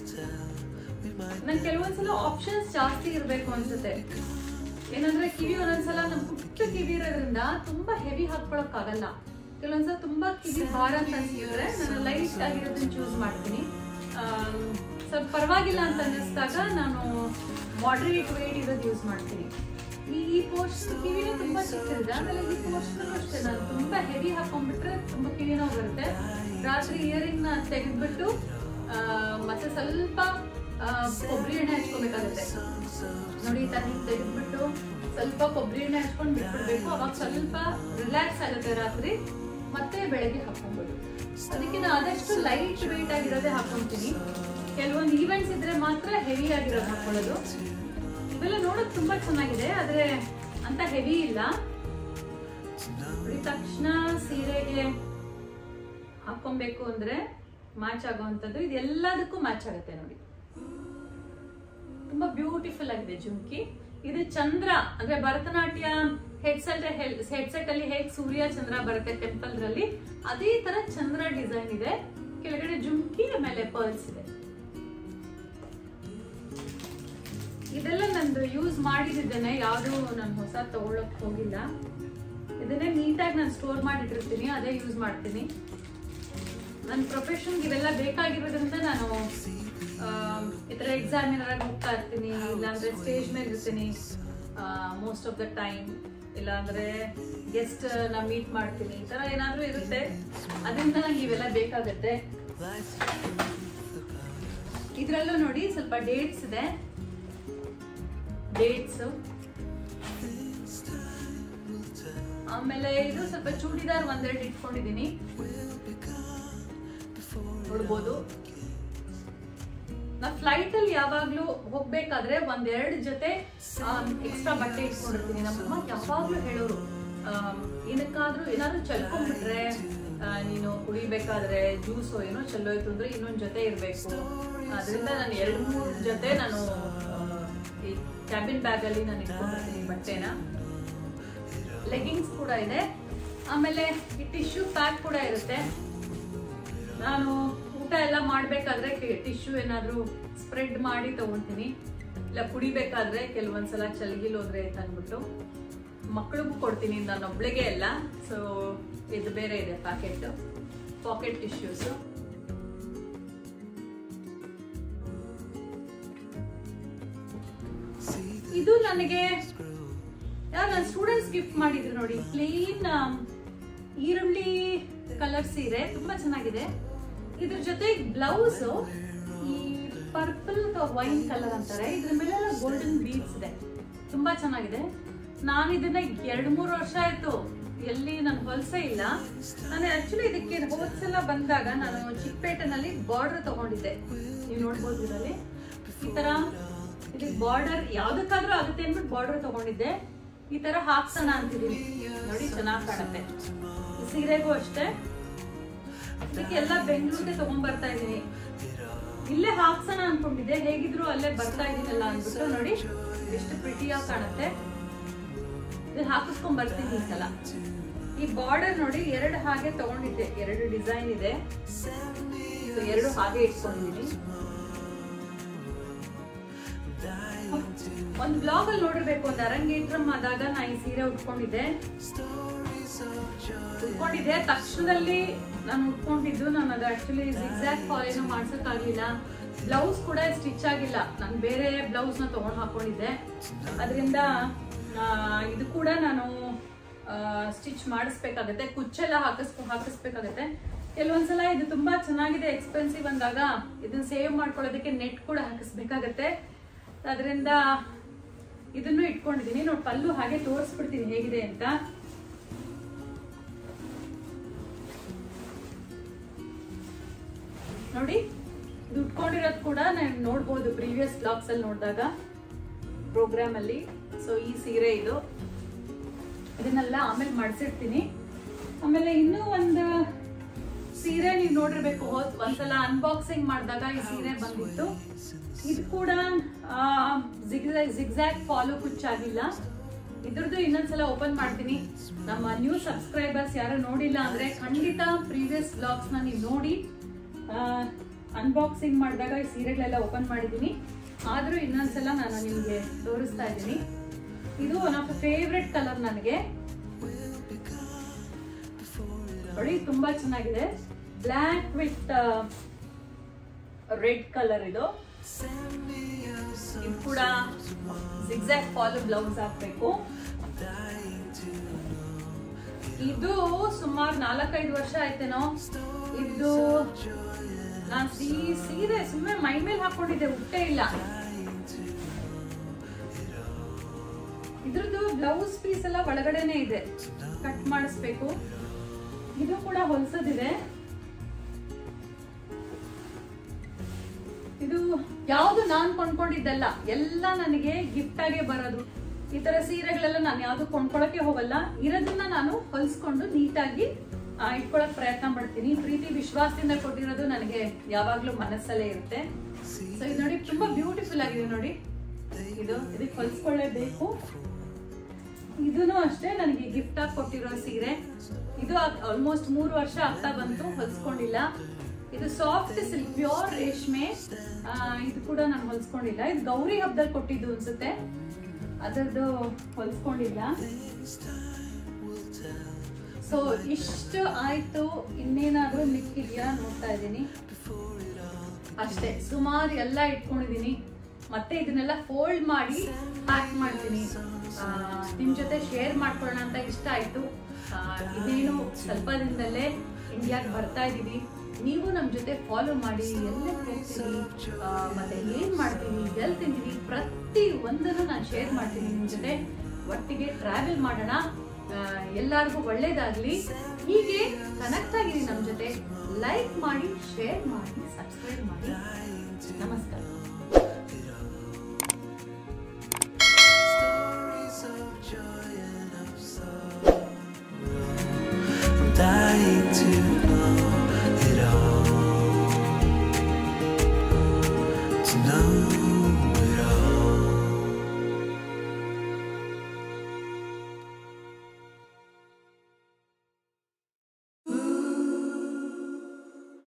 ನಂಗೆ ಕೆಲವೊಂದ್ಸಲ ಆಪ್ಷನ್ಸ್ ಜಾಸ್ತಿ ಇರಬೇಕು ಅನ್ಸುತ್ತೆ ಏನಂದ್ರೆ ಕಿವಿ ಒಂದೊಂದ್ಸಲ ನಮ್ ಪುಟ್ಟ ಕಿವಿ ಇರೋದ್ರಿಂದ ತುಂಬಾ ಹೆವಿ ಹಾಕೊಳಕ್ ಆಗಲ್ಲ ಕೆಲವೊಂದ್ಸಲ ತುಂಬಾ ಕಿವಿ ಭಾರ ಅಂತ ಅನ್ಸಿದ್ರೆ ನಾನು ಲೈಟ್ ಆಗಿರೋದನ್ನ ಚೂಸ್ ಮಾಡ್ತೀನಿ ಆಮ್, ಸ್ವಲ್ಪ ಪರವಾಗಿಲ್ಲ ಅಂತ ಅನ್ನಿಸ್ದಾಗ ನಾನು ಮಾಡ್ರೇಟ್ ವೇಟ್ ಇರೋದು ಯೂಸ್ ಮಾಡ್ತೀನಿ ಈ ಈ ಪೋಸ್ಟ್ ಕಿವಿನೇ ತುಂಬಾ ಚಿಕ್ಕದಿದೆ ಆಮೇಲೆ ಈ ಪೋಸ್ಟ್ ಅಷ್ಟೇ ನಾನು ತುಂಬಾ ಹೆವಿ ಹಾಕೊಂಡ್ಬಿಟ್ರೆ ತುಂಬಾ ಕಿವಿ ನೋವು ಬರುತ್ತೆ ರಾತ್ರಿ ಇಯರಿಂಗ್ ನ ತೆಗೆದ್ಬಿಟ್ಟು ಆ, ಮತ್ತೆ ಸ್ವಲ್ಪ ಆ, ಕೊಬ್ಬರಿ ಎಣ್ಣೆ ಹಚ್ಕೋಬೇಕಾಗುತ್ತೆ ನೋಡಿ ಈ ತರ ಹಿಂಗ್ ತೆಗೆದ್ಬಿಟ್ಟು ಸ್ವಲ್ಪ ಕೊಬ್ಬರಿ ಎಣ್ಣೆ ಹಚ್ಕೊಂಡು ಬಿಟ್ಬಿಡ್ಬೇಕು ಅವಾಗ ಸ್ವಲ್ಪ ರಿಲ್ಯಾಕ್ಸ್ ಆಗುತ್ತೆ ರಾತ್ರಿ ಮತ್ತೆ ಬೆಳಗ್ಗೆ ಹಾಕೊಂಡ್ಬಿಡು ಅದಕ್ಕೆ ನಾನು ಆದಷ್ಟು ಲೈಟ್ ವೆಯ್ಟ್ ಆಗಿರೋದೇ ಹಾಕೊಂತೀನಿ ಕೆಲವೊಂದು ಈವೆಂಟ್ಸ್ ಇದ್ರೆ ಮಾತ್ರ ಹೆವಿ ಆಗಿರೋದು ಹಾಕೊಳ್ಳೋದು ಇವೆಲ್ಲ ನೋಡೋದು ತುಂಬಾ ಚೆನ್ನಾಗಿದೆ ಆದ್ರೆ ಅಂತ ಹೆವಿ ಇಲ್ಲ ನೋಡಿ ತಕ್ಷಣ ಸೀರೆಗೆ ಹಾಕೊಬೇಕು ಅಂದ್ರೆ ಮ್ಯಾಚ್ ಆಗುವಂಥದ್ದು ಇದೆಲ್ಲದಕ್ಕೂ ಮ್ಯಾಚ್ ಆಗುತ್ತೆ ನೋಡಿ ತುಂಬಾ ಬ್ಯೂಟಿಫುಲ್ ಆಗಿದೆ ಜುಮ್ಕಿ ಇದು ಚಂದ್ರ ಅಂದ್ರೆ ಭರತನಾಟ್ಯ ಹೆಡ್ಸೆಟ್ ಹೆಡ್ಸೆಟ್ ಅಲ್ಲಿ ಹೇಗ್ ಸೂರ್ಯ ಚಂದ್ರ ಬರುತ್ತೆ ಟೆಂಪಲ್ ರಲ್ಲಿ ಅದೇ ತರ ಚಂದ್ರ ಡಿಸೈನ್ ಇದೆ ಕೆಳಗಡೆ ಜುಮ್ಕಿ ಆಮೇಲೆ ಪರ್ಲ್ಸ್ ಇದೆ ಇದೆಲ್ಲ ನಂದು ಯೂಸ್ ಮಾಡಿದ್ದೇನೆ ಯಾವುದು ನಾನು ಹೊಸ ತಗೊಳಕ್ ಹೋಗಿಲ್ಲ ಇದನ್ನೇ ನೀಟಾಗಿ ನಾನು ಸ್ಟೋರ್ ಮಾಡಿಟ್ಟಿರ್ತೀನಿ ಅದೇ ಯೂಸ್ ಮಾಡ್ತೀನಿ ನನ್ನ ಪ್ರೊಫೆಷನ್ಗೆ ಇವೆಲ್ಲ ಬೇಕಾಗಿರೋದ್ರಿಂದ ನಾನು ಆಮ್, ಈ ಥರ ಎಕ್ಸಾಮ್ ಏನಾರು ಹೋಗ್ತಾ ಇರ್ತೀನಿ ಇಲ್ಲಾಂದ್ರೆ ಸ್ಟೇಜ್ ಮೇಲೆ ಇರ್ತೀನಿ ಮೋಸ್ಟ್ ಆಫ್ ದ ಟೈಮ್ ಇಲ್ಲಾಂದ್ರೆ ಗೆಸ್ಟ್ ನಾ ಮೀಟ್ ಮಾಡ್ತೀನಿ ಈ ಥರ ಏನಾದರೂ ಇರುತ್ತೆ ಅದರಿಂದ ನಂಗೆ ಇವೆಲ್ಲ ಬೇಕಾಗುತ್ತೆ ಇದರಲ್ಲೂ ನೋಡಿ ಸ್ವಲ್ಪ ಡೇಟ್ಸ್ ಇದೆ ಡೇಟ್ಸ್ ಆಮೇಲೆ ಇದು ಸ್ವಲ್ಪ ಚೂಡಿದಾರ್ ಒಂದೆರಡು ಇಟ್ಕೊಂಡಿದ್ದೀನಿ ನೋಡ್ಬೋದು ನಾ ಫ್ಲೈಟ್ ಅಲ್ಲಿ ಯಾವಾಗ್ಲೂ ಹೋಗ್ಬೇಕಾದ್ರೆ ಒಂದೆರಡು ಜೊತೆ ಎಕ್ಸ್ಟ್ರಾ ಬಟ್ಟೆ ಇಟ್ಕೊಂಡಿರ್ತೀನಿ ನಮ್ಮಮ್ಮ ಯಾವಾಗ್ಲೂ ಹೇಳೋರು ಆಮ್, ಏನಕ್ಕಾದ್ರೂ ಏನಾದ್ರೂ ಚಲ್ಕೊಂಡ್ಬಿಟ್ರೆ ಆ, ನೀನು ಕುಡಿಬೇಕಾದ್ರೆ ಜ್ಯೂಸು ಏನೋ ಚೆಲ್ಲೋಯ್ತು ಅಂದ್ರೆ ಇನ್ನೊಂದ್ ಜೊತೆ ಇರ್ಬೇಕು ಅದರಿಂದ ನಾನು ಎರಡು ಮೂರು ಜೊತೆ ನಾನು ಆ, ಈ ಕ್ಯಾಬಿನ್ ಬ್ಯಾಗ್ ಅಲ್ಲಿ ನಾನು ಇಟ್ಕೊಂಡಿರ್ತೀನಿ ಬಟ್ಟೆನ ಲೆಗಿಂಗ್ಸ್ ಕೂಡ ಇದೆ ಆಮೇಲೆ ಈ ಟಿಶ್ಯೂ ಪ್ಯಾಕ್ ಕೂಡ ಇರುತ್ತೆ ನಾನು ಊಟ ಎಲ್ಲ ಮಾಡ್ಬೇಕಾದ್ರೆ ಟಿಶ್ಯೂ ಏನಾದ್ರೂ ಸ್ಪ್ರೆಡ್ ಮಾಡಿ ತಗೊಂತೀನಿ ಇಲ್ಲ ಕುಡಿಬೇಕಾದ್ರೆ ಕೆಲವೊಂದ್ಸಲ ಚಲ್ಗಿಲೋದ್ರೆ ಅಂತ ಅಂದ್ಬಿಟ್ಟು ಮಕ್ಳಿಗೂ ಕೊಡ್ತೀನಿ ನಾನು ಒಬ್ಳಿಗೆ ಎಲ್ಲ ಸೊ ಇದು ಬೇರೆ ಇದೆ ಪ್ಯಾಕೆಟ್ ಪಾಕೆಟ್ ಟಿಶ್ಯೂಸು ಇದು ನನಗೆ ಯಾರು ನನ್ನ ಸ್ಟೂಡೆಂಟ್ಸ್ ಗಿಫ್ಟ್ ಮಾಡಿದ್ರು ನೋಡಿ ಪ್ಲೇನ್ ಈರುಳ್ಳಿ ಕಲರ್ ಸೀರೆ ತುಂಬಾ ಚೆನ್ನಾಗಿದೆ ಇದ್ರ ಜೊತೆ ಬ್ಲೌಸ್ ಈ ಪರ್ಪಲ್ ವೈನ್ ಕಲರ್ ಅಂತಾರೆ ಇದ್ರ ಮೇಲೆಲ್ಲ ಗೋಲ್ಡನ್ ಬೀಡ್ಸ್ ಇದೆ ತುಂಬಾ ಚೆನ್ನಾಗಿದೆ ನಾನು ಇದನ್ನ ಎರಡು ಮೂರು ವರ್ಷ ಆಯ್ತು ಎಲ್ಲಿ ನಾನು ಹೊಲಸೇ ಇಲ್ಲ ನಾನು ಆಕ್ಚುಲಿ ಇದಕ್ಕೆ ಹೋದ್ಸಲ ಬಂದಾಗ ನಾನು ಚಿಕ್ಕಪೇಟೆನಲ್ಲಿ ಬಾರ್ಡರ್ ತಗೊಂಡಿದ್ದೆ ನೀವು ನೋಡ್ಬೋದು ಇದರಲ್ಲಿ ಈ ತರ ಇದಕ್ಕೆ ಬಾರ್ಡರ್ ಯಾವ್ದಕ್ಕಾದ್ರೂ ಆಗುತ್ತೆ ಅಂದ್ಬಿಟ್ಟು ಬಾರ್ಡರ್ ತಗೊಂಡಿದ್ದೆ ಈ ತರ ಹಾಕ್ಸೋಣ ಅಂತಿದೀನಿ ನೋಡಿ ಚೆನ್ನಾಗಿ ಕಾಣುತ್ತೆ ಈ ಸೀರೆಗೂ ಅಷ್ಟೇ ಇದಕ್ಕೆ ಎಲ್ಲ ಬೆಂಗಳೂರಿಗೆ ತಗೊಂಡ್ ಬರ್ತಾ ಇದೀನಿ ಇಲ್ಲೇ ಹಾಕ್ಸೋಣ ಅನ್ಕೊಂಡಿದ್ದೆ ಹೇಗಿದ್ರು ಅಲ್ಲೇ ಬರ್ತಾ ಇದೀನಲ್ಲ ಅಂದ್ಬಿಟ್ಟು ನೋಡಿ ಎಷ್ಟು ಪ್ರಿಟಿಯಾಗಿ ಕಾಣುತ್ತೆ ಇದು ಹಾಕಿಸ್ಕೊಂಡ್ ಬರ್ತೀನಿ ಈ ಸಲ ಈ ಬಾರ್ಡರ್ ನೋಡಿ ಎರಡು ಹಾಗೆ ತಗೊಂಡಿದ್ದೆ ಎರಡು ಡಿಸೈನ್ ಇದೆ So, ಎರಡು ಹಾಗೆ ಇಟ್ಕೊಂಡಿದ್ದೀನಿ ಒಂದು ಬ್ಲಾಗ್ ಅಲ್ಲಿ ನೋಡಿರ್ಬೇಕು ಒಂದು ಅರಂಗೇಟ್ರಮ್ ಆದಾಗ ನಾ ಈ ಸೀರೆ ಉಟ್ಕೊಂಡಿದ್ದೆ ಉಟ್ಕೊಂಡಿದ್ದೆ ತಕ್ಷಣದಲ್ಲಿ ನಾನು ಉಟ್ಕೊಂಡಿದ್ದು ನಾನು ಅದು ಆಕ್ಚುಲಿ ಜಿಗ್ಸಾಕ್ ಫಾಲ್ ಏನು ಮಾಡ್ಸಕ್ಕಾಗ್ಲಿಲ್ಲ ಬ್ಲೌಸ್ ಕೂಡ ಸ್ಟಿಚ್ ಆಗಿಲ್ಲ ನಾನು ಬೇರೆ ಬ್ಲೌಸ್ ನ ತಗೊಂಡ್ ಹಾಕೊಂಡಿದ್ದೆ ಅದರಿಂದ ಇದು ಕೂಡ ನಾನು ಸ್ಟಿಚ್ ಮಾಡಿಸ್ಬೇಕಾಗತ್ತೆ ಕುಚ್ಚೆಲ್ಲ ಹಾಕಿಸ್ ಹಾಕಿಸ್ಬೇಕಾಗತ್ತೆ ಕೆಲವೊಂದ್ಸಲ ಇದು ತುಂಬಾ ಚೆನ್ನಾಗಿದೆ ಎಕ್ಸ್ಪೆನ್ಸಿವ್ ಅಂದಾಗ ಇದನ್ನ ಸೇವ್ ಮಾಡ್ಕೊಳ್ಳೋದಕ್ಕೆ ನೆಟ್ ಕೂಡ ಹಾಕಿಸ್ಬೇಕಾಗತ್ತೆ ಅದರಿಂದ ಇದನ್ನು ಇಟ್ಕೊಂಡಿದೀನಿ ನೋಡಿ ಪಲ್ಲು ಹಾಗೆ ತೋರಿಸ್ಬಿಡ್ತೀನಿ ಹೇಗಿದೆ ಅಂತ ನೋಡಿ ಇದು ಉಟ್ಕೊಂಡಿರೋದು ಕೂಡ ನಾನು ನೋಡ್ಬೋದು ಪ್ರೀವಿಯಸ್ ಬ್ಲಾಗ್ಸ್ ಅಲ್ಲಿ ನೋಡಿದಾಗ ಪ್ರೋಗ್ರಾಮ್ ಅಲ್ಲಿ ಸೊ ಈ ಸೀರೆ ಇದು ಇದನ್ನೆಲ್ಲ ಆಮೇಲೆ ಮಾಡಿಸಿರ್ತೀನಿ ಆಮೇಲೆ ಇನ್ನೂ ಒಂದು ಸೀರೆ ನೀವು ನೋಡಿರ್ಬೇಕು ಹೋದ್ ಒಂದ್ಸಲ ಅನ್ಬಾಕ್ಸಿಂಗ್ ಮಾಡಿದಾಗ ಈ ಸೀರೆ ಬಂದಿತ್ತು ಇದು ಕೂಡ ಜಿಗ್ಜಾಗ್ ಫಾಲೋ ಕುಚ್ಚಾಗಿಲ್ಲ ಇದ್ರದ್ದು ಇನ್ನೊಂದ್ಸಲ ಓಪನ್ ಮಾಡ್ತೀನಿ ನಮ್ಮ ನ್ಯೂ ಸಬ್ಸ್ಕ್ರೈಬರ್ಸ್ ಯಾರು ನೋಡಿಲ್ಲ ಅಂದ್ರೆ ಖಂಡಿತ ಪ್ರೀವಿಯಸ್ ಬ್ಲಾಗ್ಸ್ ನ ನೀವು ನೋಡಿ ಅನ್ಬಾಕ್ಸಿಂಗ್ ಮಾಡಿದಾಗ ಈ ಸೀರೆಗಳೆಲ್ಲ ಓಪನ್ ಮಾಡಿದ್ದೀನಿ ಆದ್ರೂ ಇನ್ನೊಂದ್ಸಲ ನಾನು ನಿಮಗೆ ತೋರಿಸ್ತಾ ಇದ್ದೀನಿ ಇದು ಒನ್ ಆಫ್ ಫೇವ್ರೆಟ್ ಕಲರ್ ನನಗೆ ನೋಡಿ ತುಂಬಾ ಚೆನ್ನಾಗಿದೆ ಬ್ಲ್ಯಾಕ್ ವಿತ್ ರೆಡ್ ಕಲರ್ ಇದು ಇದು ಕೂಡ ಜಿಗ್ಸಾಕ್ ಫಾಲೋ ಬ್ಲೌಸ್ ಹಾಕ್ಬೇಕು ಇದು ಸುಮಾರು ನಾಲ್ಕೈದು ವರ್ಷ ಆಯ್ತೇನೋ ಇದು ನಾನ್ ಈ ಸೀರೆ ಸುಮ್ಮನೆ ಮೈ ಮೇಲೆ ಹಾಕೊಂಡಿದ್ದೆ ಉಟ್ಟೆ ಇಲ್ಲ ಇದ್ರದ್ದು ಬ್ಲೌಸ್ ಪೀಸ್ ಎಲ್ಲ ಒಳಗಡೆನೆ ಇದೆ ಕಟ್ ಮಾಡಿಸ್ಬೇಕು ಇದು ಕೂಡ ಹೊಲ್ಸದಿದೆ ಇದು ಯಾವ್ದು ನಾನ್ ಕೊಂಡ್ಕೊಂಡಿದ್ದಲ್ಲ ಎಲ್ಲ ನನಗೆ ಗಿಫ್ಟ್ ಆಗೇ ಬರೋದು ಈ ತರ ಸೀರೆಗಳೆಲ್ಲ ನಾನು ಯಾವ್ದು ಕೊಂಡ್ಕೊಳಕ್ಕೆ ಹೋಗಲ್ಲ ಇರೋದನ್ನ ನಾನು ಹೊಲ್ಸ್ಕೊಂಡು ನೀಟಾಗಿ ಇಟ್ಕೊಳಕ್ ಪ್ರಯತ್ನ ಪಡ್ತೀನಿ ಪ್ರೀತಿ ವಿಶ್ವಾಸದಿಂದ ಕೊಟ್ಟಿರೋದು ನನಗೆ ಯಾವಾಗ್ಲೂ ಮನಸ್ಸಲ್ಲೇ ಇರುತ್ತೆ ಸೊ ಇದು ನೋಡಿ ತುಂಬಾ ಬ್ಯೂಟಿಫುಲ್ ಆಗಿದೆ ನೋಡಿ ಇದು ಇದಕ್ಕೆ ಹೊಲ್ಸ್ಕೊಳ್ಳೇಬೇಕು ಇದನ್ನು ಅಷ್ಟೇ ನನಗೆ ಗಿಫ್ಟ್ ಆಗಿ ಕೊಟ್ಟಿರೋ ಸೀರೆ ಇದು ಆಲ್ಮೋಸ್ಟ್ ಮೂರು ವರ್ಷ ಆಗ್ತಾ ಬಂತು ಹೊಲ್ಸ್ಕೊಂಡಿಲ್ಲ ಇದು ಸಾಫ್ಟ್ ಸಿಲ್ಕ್ ಪ್ಯೂರ್ ರೇಷ್ಮೆ ಆ, ಇದು ಕೂಡ ನಾನು ಹೊಲ್ಸ್ಕೊಂಡಿಲ್ಲ ಇದು ಗೌರಿ ಹಬ್ಬದಲ್ಲಿ ಕೊಟ್ಟಿದ್ದು ಅನ್ಸುತ್ತೆ ಅದರದ್ದು ಹೊಲ್ಸ್ಕೊಂಡಿಲ್ಲ ಸೊ ಇಷ್ಟು ಆಯ್ತು ಇನ್ನೇನಾದ್ರೂ ಮಿಕ್ಕಿದ್ಯಾ ನೋಡ್ತಾ ಇದ್ದೀನಿ ಅಷ್ಟೇ ಸುಮಾರು ಎಲ್ಲ ಇಟ್ಕೊಂಡಿದೀನಿ ಮತ್ತೆ ಇದನ್ನೆಲ್ಲ ಫೋಲ್ಡ್ ಮಾಡಿ ಪ್ಯಾಕ್ ಮಾಡ್ತೀನಿ ಆ, ನಿಮ್ ಜೊತೆ ಶೇರ್ ಮಾಡ್ಕೊಳ್ಳೋಣ ಅಂತ ಇಷ್ಟ ಆಯ್ತು ಆ, ಇದೇನು ಸ್ವಲ್ಪ ದಿನದಲ್ಲೇ ಇಂಡಿಯಾಗೆ ಬರ್ತಾ ಇದೀವಿ ನೀವು ನಮ್ ಜೊತೆ ಫಾಲೋ ಮಾಡಿ ಎಲ್ಲ ಹೋಗ್ತೀವಿ ಆ, ಮತ್ತೆ ಏನ್ ಮಾಡ್ತೀವಿ ಎಲ್ಲಿ ತಿಂತೀವಿ ಪ್ರತಿ ಒಂದನ್ನು ನಾನು ಶೇರ್ ಮಾಡ್ತೀನಿ ನಿಮ್ ಜೊತೆ ಒಟ್ಟಿಗೆ ಟ್ರಾವೆಲ್ ಮಾಡೋಣ ಆ, ಎಲ್ಲರಿಗೂ ಒಳ್ಳೇದಾಗ್ಲಿ ಹೀಗೆ ಕನೆಕ್ಟ್ ಆಗಿರಿ ನಮ್ ಜೊತೆ ಲೈಕ್ ಮಾಡಿ ಶೇರ್ ಮಾಡಿ ಸಬ್ಸ್ಕ್ರೈಬ್ ಮಾಡಿ ನಮಸ್ಕಾರ